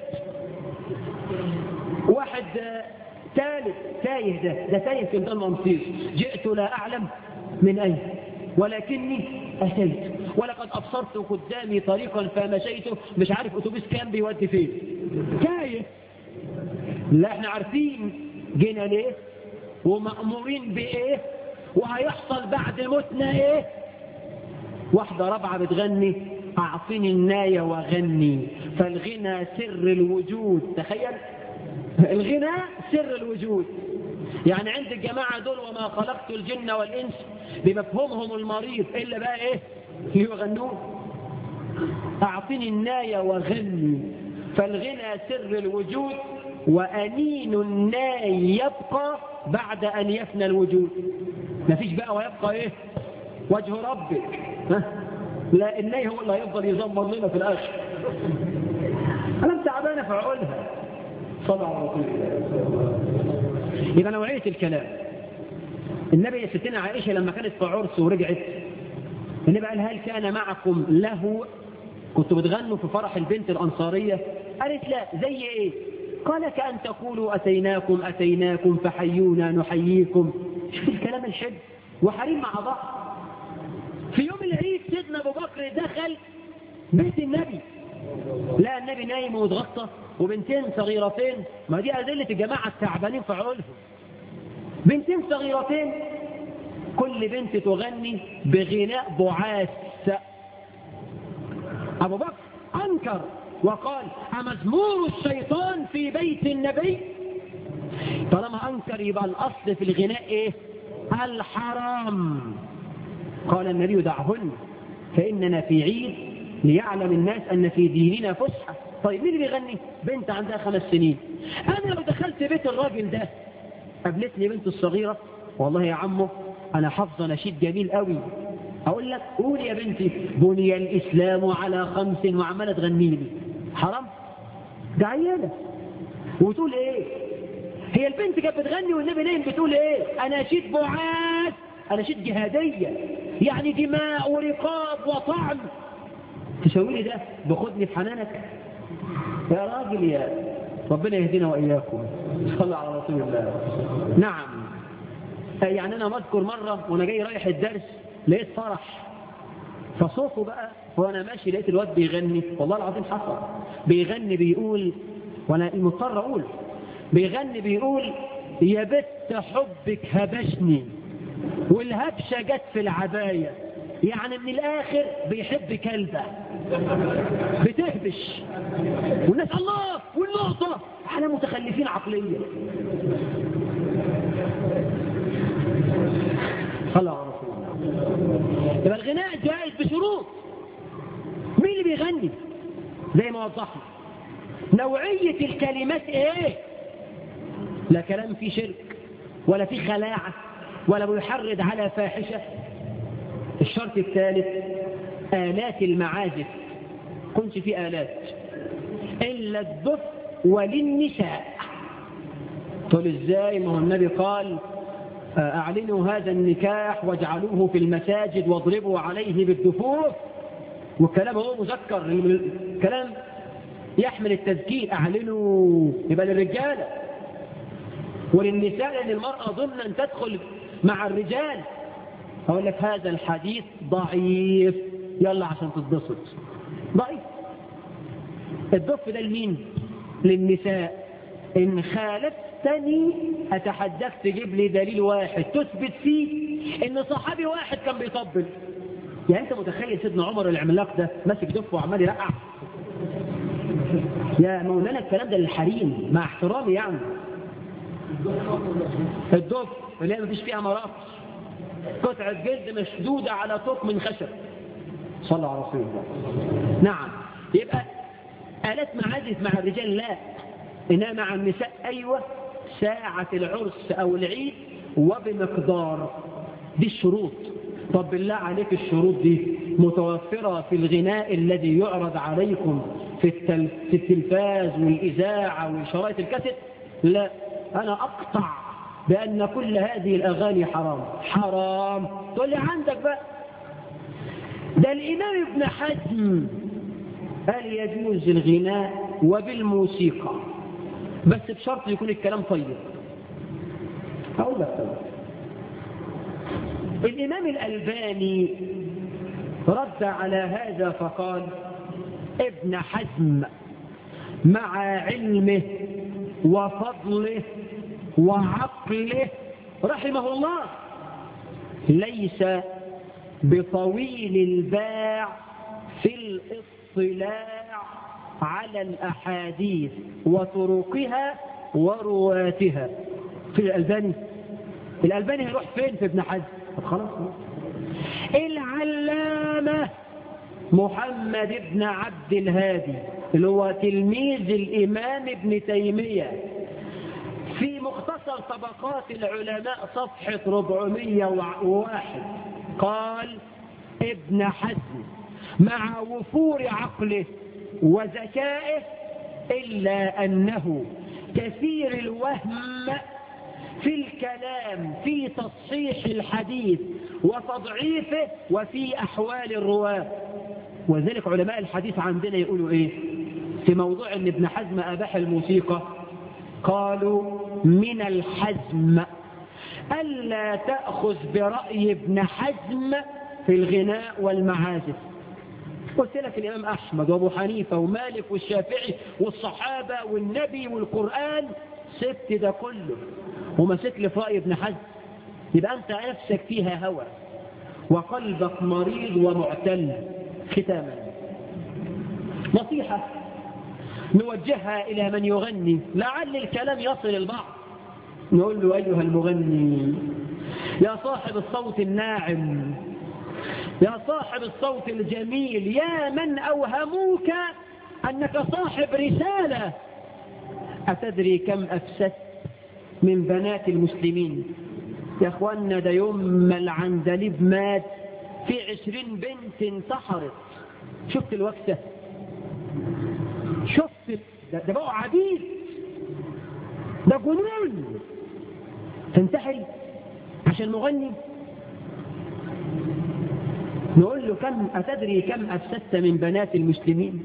واحد ثالث تايه ده ده تايه في ميدان منصير جئت لا اعلم من اين ولكني اتيت ولقد ابصرت قدامي طريقا فمشيت مش عارف اتوبيس كام بيودي فين تايه لا احنا عارفين جينا ليه ومأمورين بايه وهيحصل بعد موتنا ايه واحدة رابعة بتغني أعطني الناية وغني فالغنى سر الوجود تخيل الغنى سر الوجود يعني عند الجماعة دول وما خلقت الجن والإنس بمفهومهم المريض إلا بقى إيه يغنون أعطني الناية وغني فالغنى سر الوجود وأنين الناي يبقى بعد أن يفنى الوجود مفيش بقى ويبقى إيه وجه ربك ها؟ لا الناي هو اللي هيفضل يزمر لنا في الآخر أنا تعبانة في عقولها صلى على رسول الله يبقى نوعية الكلام النبي ستنا عائشة لما كانت في عرس ورجعت النبي قال هل كان معكم له كنتوا بتغنوا في فرح البنت الأنصارية قالت لا زي ايه قال كأن تقولوا أتيناكم أتيناكم فحيونا نحييكم شوف الكلام الحلو وحريم مع بعض في يوم العيد سيدنا أبو بكر دخل بيت النبي لا النبي نايم ومتغطى وبنتين صغيرتين ما دي أدلة الجماعة التعبانين في عقولهم بنتين صغيرتين كل بنت تغني بغناء بعاث أبو بكر أنكر وقال أمزمور الشيطان في بيت النبي طالما أنكر يبقى الأصل في الغناء إيه الحرام قال النبي دعهن فإننا في عيد ليعلم الناس أن في ديننا فسحة طيب مين اللي بيغني بنت عندها خمس سنين أنا لو دخلت بيت الراجل ده قابلتني بنت الصغيرة والله يا عمو أنا حافظة نشيد جميل قوي أقول لك قول يا بنتي بني الإسلام على خمس وعمالة تغني لي حرام ده عيالة وتقول إيه هي البنت كانت بتغني والنبي نايم بتقول إيه أناشيد بعاد أناشيد جهادية يعني دماء ورقاب وطعن تسوي لي ده بخدني في حنانك يا راجل يا ربنا يهدينا وإياكم صلى على رسول الله نعم يعني أنا مذكر مرة وأنا جاي رايح الدرس لقيت فرح فصوته بقى وأنا ماشي لقيت الواد بيغني والله العظيم حصل بيغني بيقول وأنا مضطر أقول بيغني بيقول يا بت حبك هبشني والهبشة جت في العباية يعني من الآخر بيحب كلبة بتهبش والناس الله والنقطة احنا متخلفين عقليا صلى على رسول الله يبقى الغناء جائز بشروط مين اللي بيغني زي ما وضحنا نوعية الكلمات ايه لا كلام فيه شرك ولا فيه خلاعة ولا بيحرض على فاحشة الشرط الثالث آلات المعازف كنش في آلات إلا الدف وللنساء تقول ازاي ما هو النبي قال أعلنوا هذا النكاح واجعلوه في المساجد واضربوا عليه بالدفوف والكلام هو مذكر الكلام يحمل التذكير أعلنوا يبقى للرجالة وللنساء لأن المرأة ضمن أن تدخل مع الرجال أقول لك هذا الحديث ضعيف يلا عشان تتبسط ضعيف الضف ده لمين للنساء إن خالفتني أتحدث تجيب لي دليل واحد تثبت فيه إن صحابي واحد كان بيطبل يعني أنت متخيل سيدنا عمر العملاق ده ماسك دف وعمال يرقع يا مولانا الكلام ده للحريم مع احترامي يعني الدف اللي هي مفيش فيها مراقص قطعة جلد مشدودة على طوق من خشب صلى على رسول الله نعم يبقى آلات معازف مع الرجال لا إنها مع النساء أيوة ساعة العرس أو العيد وبمقدار دي الشروط طب بالله عليك الشروط دي متوفرة في الغناء الذي يعرض عليكم في, التل... في التلفاز والإذاعة وشرايط الكاسيت لا أنا أقطع بأن كل هذه الأغاني حرام حرام تقول لي عندك بقى ده الإمام ابن حزم قال يجوز الغناء وبالموسيقى بس بشرط يكون الكلام طيب أقول لك طيب الإمام الألباني رد على هذا فقال ابن حزم مع علمه وفضله وعقله رحمه الله ليس بطويل الباع في الاطلاع على الأحاديث وطرقها ورواتها في الألباني الألباني هيروح فين في ابن حزم طب خلاص العلامة محمد بن عبد الهادي اللي هو تلميذ الإمام ابن تيمية في مختصر طبقات العلماء صفحة 401 قال ابن حزم مع وفور عقله وذكائه إلا أنه كثير الوهم في الكلام في تصحيح الحديث وتضعيفه وفي أحوال الرواة وذلك علماء الحديث عندنا يقولوا إيه في موضوع أن ابن حزم أباح الموسيقى قالوا من الحزم ألا تأخذ برأي ابن حزم في الغناء والمعازف قلت لك الإمام أحمد وأبو حنيفة ومالك والشافعي والصحابة والنبي والقرآن سبت ده كله ومسك لي في رأي ابن حزم يبقى أنت نفسك فيها هوى وقلبك مريض ومعتل ختاما نصيحة نوجهها إلى من يغني لعل الكلام يصل البعض نقول له أيها المغني يا صاحب الصوت الناعم يا صاحب الصوت الجميل يا من أوهموك أنك صاحب رسالة أتدري كم أفسدت من بنات المسلمين يا أخوانا ده يوم ما العندليب مات في عشرين بنت انتحرت شفت الوكسة شفت ده, ده بقوا عبيد ده جنون تنتحل عشان مغني نقول له كم أتدري كم أفسدت من بنات المسلمين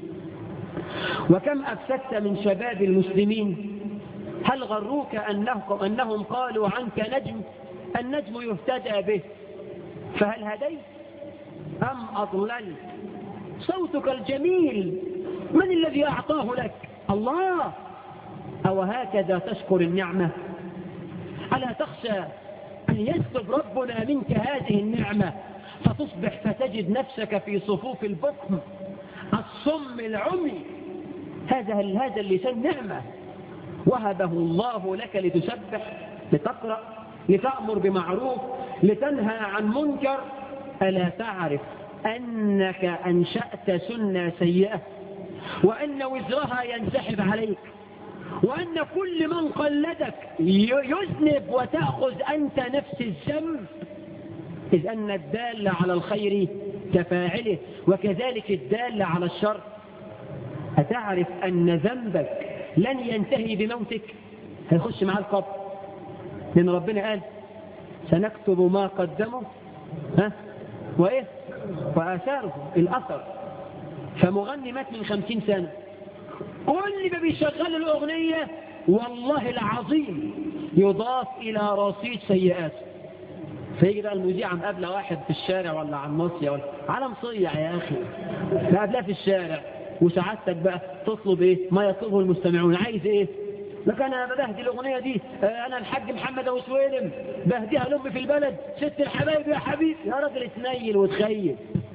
وكم أفسدت من شباب المسلمين هل غروك أنهم, أنهم قالوا عنك نجم النجم يهتدى به فهل هديت أم أضللت صوتك الجميل من الذي أعطاه لك الله أو هكذا تشكر النعمة ألا تخشى أن يسلب ربنا منك هذه النعمة فتصبح فتجد نفسك في صفوف البكم الصم العمي هذا هذا اللسان نعمة وهبه الله لك لتسبح لتقرأ لتأمر بمعروف لتنهى عن منكر ألا تعرف أنك أنشأت سنة سيئة وأن وزرها ينسحب عليك وأن كل من قلدك يذنب وتأخذ أنت نفس الذنب إذ أن الدال على الخير كفاعله وكذلك الدال على الشر أتعرف أن ذنبك لن ينتهي بموتك هيخش مع القبر لأن ربنا قال سنكتب ما قدموا ها وإيه وآثاره الأثر فمغني مات من خمسين سنة كل ما بيشغل الأغنية والله العظيم يضاف إلى رصيد سيئاته فيجي بقى المذيع مقابله واحد في الشارع ولا على الناصية ولا على مصيع يا أخي مقابلاه في الشارع وسعادتك بقى تطلب إيه ما يطلبه المستمعون عايز إيه لك أنا بهدي الأغنية دي أنا الحاج محمد أبو سويلم بهديها لأمي في البلد ست الحبايب يا حبيبي يا راجل تنيل وتخيل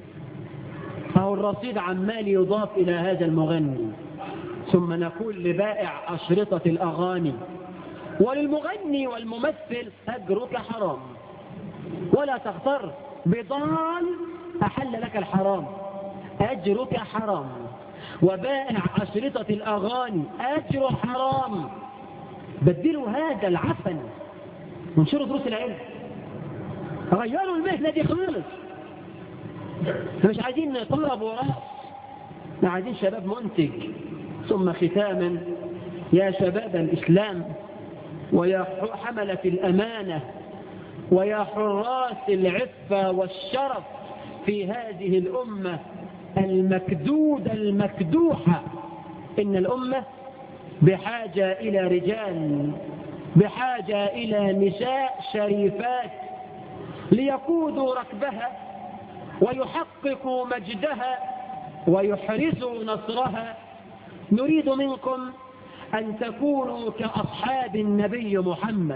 فهو الرصيد عمال يضاف إلى هذا المغني ثم نقول لبائع أشرطة الأغاني وللمغني والممثل أجرك حرام ولا تغتر بضال أحل لك الحرام أجرك حرام وبائع أشرطة الأغاني أجر حرام بدلوا هذا العفن وانشروا دروس العلم غيروا المهنة دي خالص مش عايزين طلب وراء احنا عايزين شباب منتج ثم ختاما يا شباب الإسلام ويا حملة الأمانة ويا حراس العفة والشرف في هذه الأمة المكدودة المكدوحة إن الأمة بحاجة إلى رجال بحاجة إلى نساء شريفات ليقودوا ركبها ويحققوا مجدها ويحرزوا نصرها نريد منكم أن تكونوا كأصحاب النبي محمد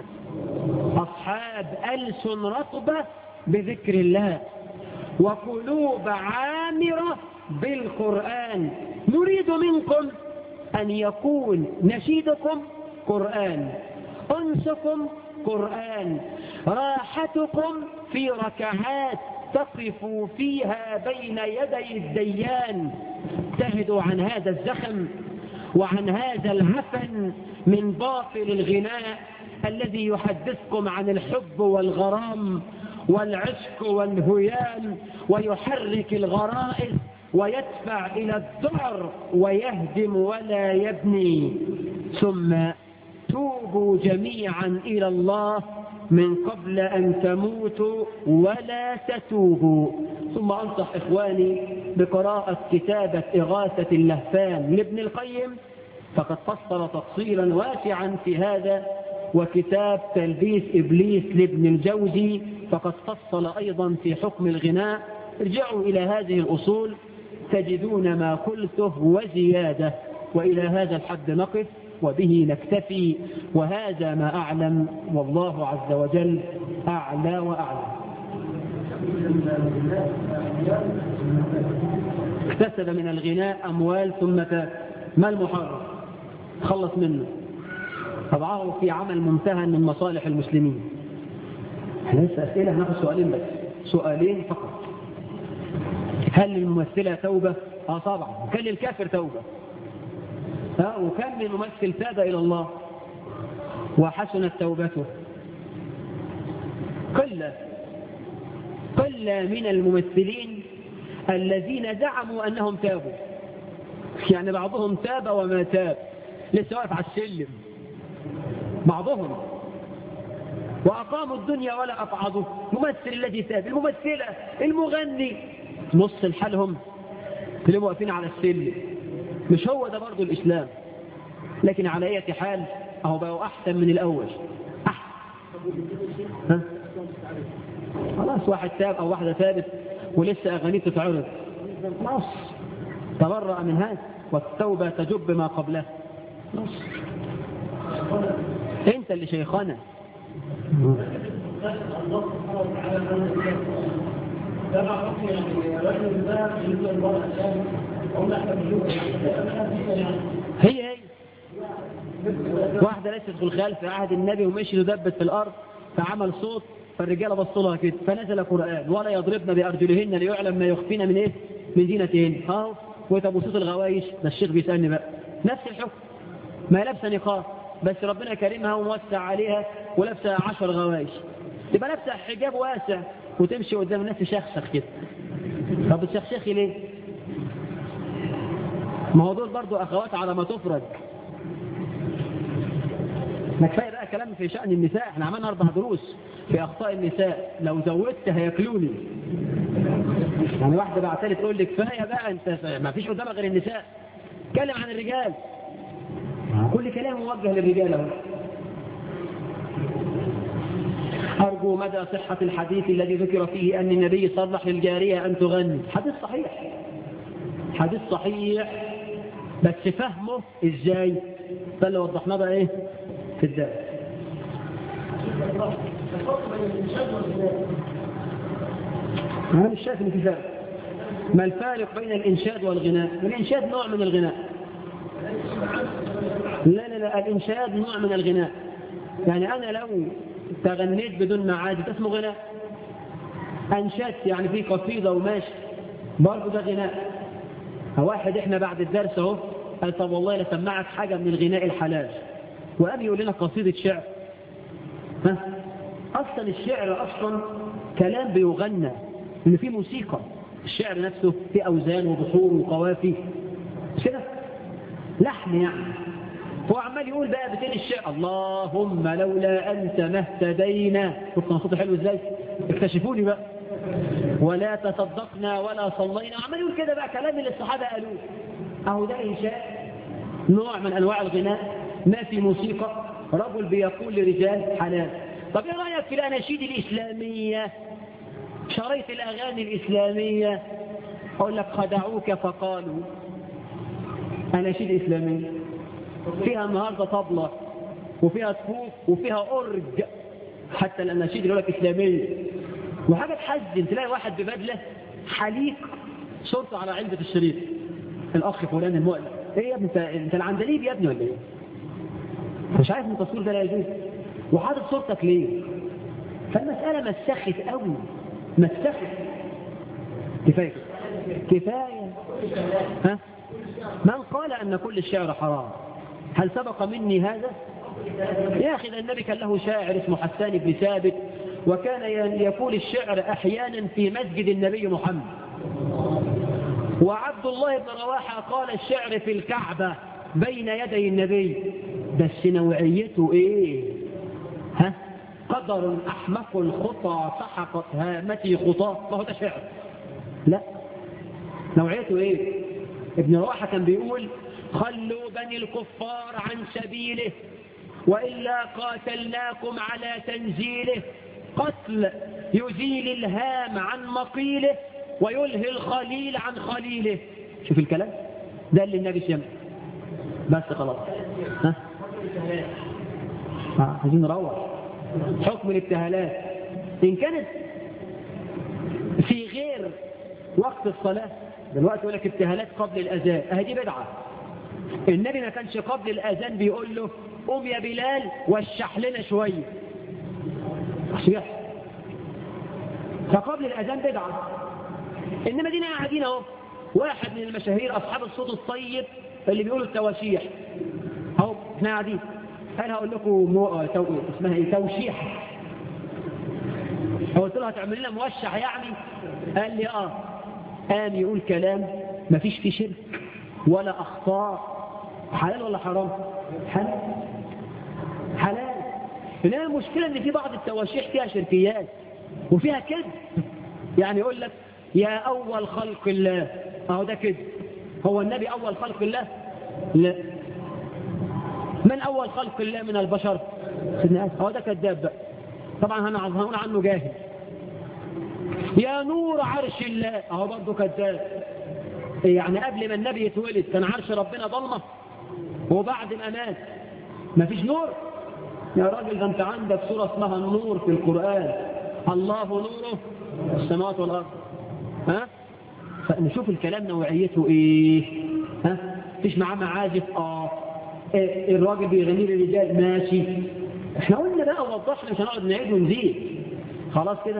أصحاب ألسن رطبة بذكر الله وقلوب عامرة بالقرآن نريد منكم أن يكون نشيدكم قرآن أنسكم قرآن راحتكم في ركعات تقفوا فيها بين يدي الديان ابتعدوا عن هذا الزخم وعن هذا العفن من باطل الغناء الذي يحدثكم عن الحب والغرام والعشق والهيام ويحرك الغرائز ويدفع إلى الذعر ويهدم ولا يبني ثم توبوا جميعا إلى الله من قبل أن تموتوا ولا تتوبوا ثم أنصح إخواني بقراءة كتابة إغاثة اللهفان لابن القيم فقد فصل تفصيلا واسعا في هذا وكتاب تلبيس إبليس لابن الجوزي فقد فصل أيضا في حكم الغناء ارجعوا إلى هذه الأصول تجدون ما قلته وزيادة وإلى هذا الحد نقف وبه نكتفي وهذا ما أعلم والله عز وجل أعلى وأعلم اكتسب من الغناء أموال ثم تاب ما المحرم خلص منه طبعه في عمل منتهى من مصالح المسلمين احنا لسه أسئلة هناخد سؤالين بس سؤالين فقط هل للممثلة توبة؟ اه طبعا كان للكافر توبة ها وكم من ممثل تاب إلى الله وحسنت توبته قل قل من الممثلين الذين زعموا أنهم تابوا يعني بعضهم تاب وما تاب لسه واقف على السلم بعضهم وأقاموا الدنيا ولا أقعدوا ممثل الذي تاب الممثلة المغني نص الحالهم اللي واقفين على السلم مش هو ده برضو الإسلام لكن على أي حال أهو بقوا أحسن من الأول أحسن ها؟ خلاص واحد تاب أو واحدة ثابت ولسه أغانيه تتعرض خلاص تبرأ من هذا والتوبة تجب ما قبلها خلاص انت اللي شيخنا هي هي واحدة ليست في الخيال في عهد النبي ومشي يدبت في الأرض فعمل صوت فالرجالة بصوا لها كده فنزل قرآن ولا يضربن بأرجلهن ليعلم ما يخفين من إيه من زينتهن ها وتبو صوت الغوايش ده الشيخ بيسألني بقى نفس الحكم ما لابسه نقاب بس ربنا كريمها وموسع عليها ولابسه عشر غوايش تبقى لابسه حجاب واسع وتمشي قدام الناس تشخشخ كده طب بتشخشخي ليه ما هو دول برضو اخوات على ما تفرج ما كفايه بقى كلام في شأن النساء احنا عملنا اربع دروس في اخطاء النساء لو زودت هياكلوني يعني واحده بعتلي تقول لي كفايه بقى انت ما فيش قدامك غير النساء اتكلم عن الرجال كل كلام موجه للرجال اهو أرجو مدى صحة الحديث الذي ذكر فيه أن النبي صرح للجارية أن تغني حديث صحيح حديث صحيح بس فهمه إزاي ده اللي وضحناه بقى إيه في الدرس أنا مش شايف إن في فرق ما الفارق بين الإنشاد والغناء الإنشاد نوع من الغناء لا لا لا الإنشاد نوع من الغناء يعني أنا لو تغنيت بدون معادي ده اسمه غناء أنشدت يعني في قصيدة وماشي برضه ده غناء واحد احنا بعد الدرس اهو قال طب والله لسمعك حاجة من الغناء الحلال وقام يقول لنا قصيدة شعر ها أصلا الشعر أصلا كلام بيغنى إن في موسيقى الشعر نفسه في أوزان وبحور وقوافي مش كده لحن يعني هو عمال يقول بقى بتين الشعر اللهم لولا أنت ما اهتدينا شفت صوته حلو ازاي اكتشفوني بقى ولا تصدقنا ولا صلينا عمال يقول كده بقى كلام اللي الصحابة قالوه اهو ده إنشاء نوع من أنواع الغناء ما في موسيقى رجل بيقول لرجال حلال طب ايه رأيك في الأناشيد الإسلامية شريط الأغاني الإسلامية أقول لك خدعوك فقالوا أناشيد إسلامية فيها النهاردة طبلة وفيها صفوف وفيها أرج حتى الأناشيد اللي يقول لك إسلامية وحاجة تحزن تلاقي واحد ببدلة حليق صورته على علبة الشريط الأخ فلان المؤلم إيه يا ابني انت, انت العندليب يا ابني ولا إيه؟ مش عارف ان التصوير ده لا يجوز وحاطط صورتك ليه؟ فالمسألة مسخت قوي نكتفي كفاية كفاية ها من قال أن كل الشعر حرام هل سبق مني هذا يا أخي ده النبي كان له شاعر اسمه حسان بن ثابت وكان يقول الشعر أحيانا في مسجد النبي محمد وعبد الله بن رواحة قال الشعر في الكعبة بين يدي النبي بس نوعيته ايه ها قدر احمق الخطى سحقت هامتي خطاه ما هو ده شعر لا نوعيته ايه ابن رواحة كان بيقول خلوا بني الكفار عن سبيله وإلا قاتلناكم على تنزيله قتل يزيل الهام عن مقيله ويلهي الخليل عن خليله شوف الكلام ده اللي النبي سمع بس خلاص ها ها عايزين نروح حكم الابتهالات إن كانت في غير وقت الصلاة دلوقتي يقول لك ابتهالات قبل الأذان أهي دي بدعة النبي ما كانش قبل الأذان بيقول له قوم يا بلال واشح لنا شوية صحيح فقبل الأذان بدعة إنما دينا قاعدين اهو واحد من المشاهير أصحاب الصوت الطيب اللي بيقولوا التواشيح اهو احنا قاعدين انا هقول لكم مو... تو... اسمها ايه توشيح قلت له هتعمل لنا موشح يعني قال لي اه قام يقول كلام ما فيش فيه شرك ولا اخطاء حلال ولا حرام حلال حلال انما المشكله ان في بعض التواشيح فيها شركيات وفيها كذب يعني يقول لك يا اول خلق الله اهو ده كذب هو النبي اول خلق الله لا من اول خلق الله من البشر سيدنا آدم هو ده كذاب بقى طبعا هنقول عنه جاهل يا نور عرش الله اهو برضه كذاب يعني قبل ما النبي يتولد كان عرش ربنا ضلمه وبعد ما مات ما فيش نور يا راجل ده انت عندك سوره اسمها النور في القران الله نوره السماوات والارض ها فنشوف الكلام نوعيته ايه ها فيش معاه معازف اه إيه الراجل بيغني للرجال ماشي احنا قلنا بقى وضحنا مش هنقعد نعيد ونزيد خلاص كده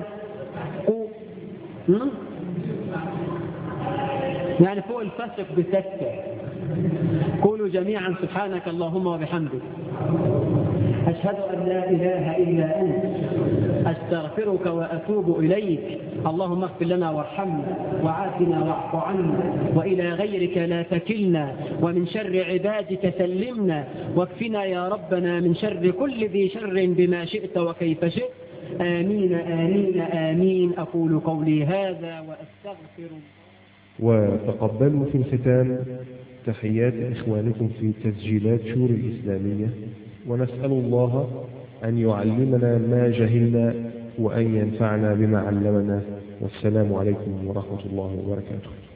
يعني فوق الفسق بسكة قولوا جميعا سبحانك اللهم وبحمدك أشهد أن لا إله إلا أنت أستغفرك وأتوب إليك اللهم اغفر لنا وارحمنا وعافنا واعف عنا وإلى غيرك لا تكلنا ومن شر عبادك سلمنا واكفنا يا ربنا من شر كل ذي شر بما شئت وكيف شئت آمين آمين آمين أقول قولي هذا وأستغفر وتقبلوا في الختام تحيات إخوانكم في تسجيلات شور الإسلامية ونسأل الله أن يعلمنا ما جهلنا وأن ينفعنا بما علمنا والسلام عليكم ورحمة الله وبركاته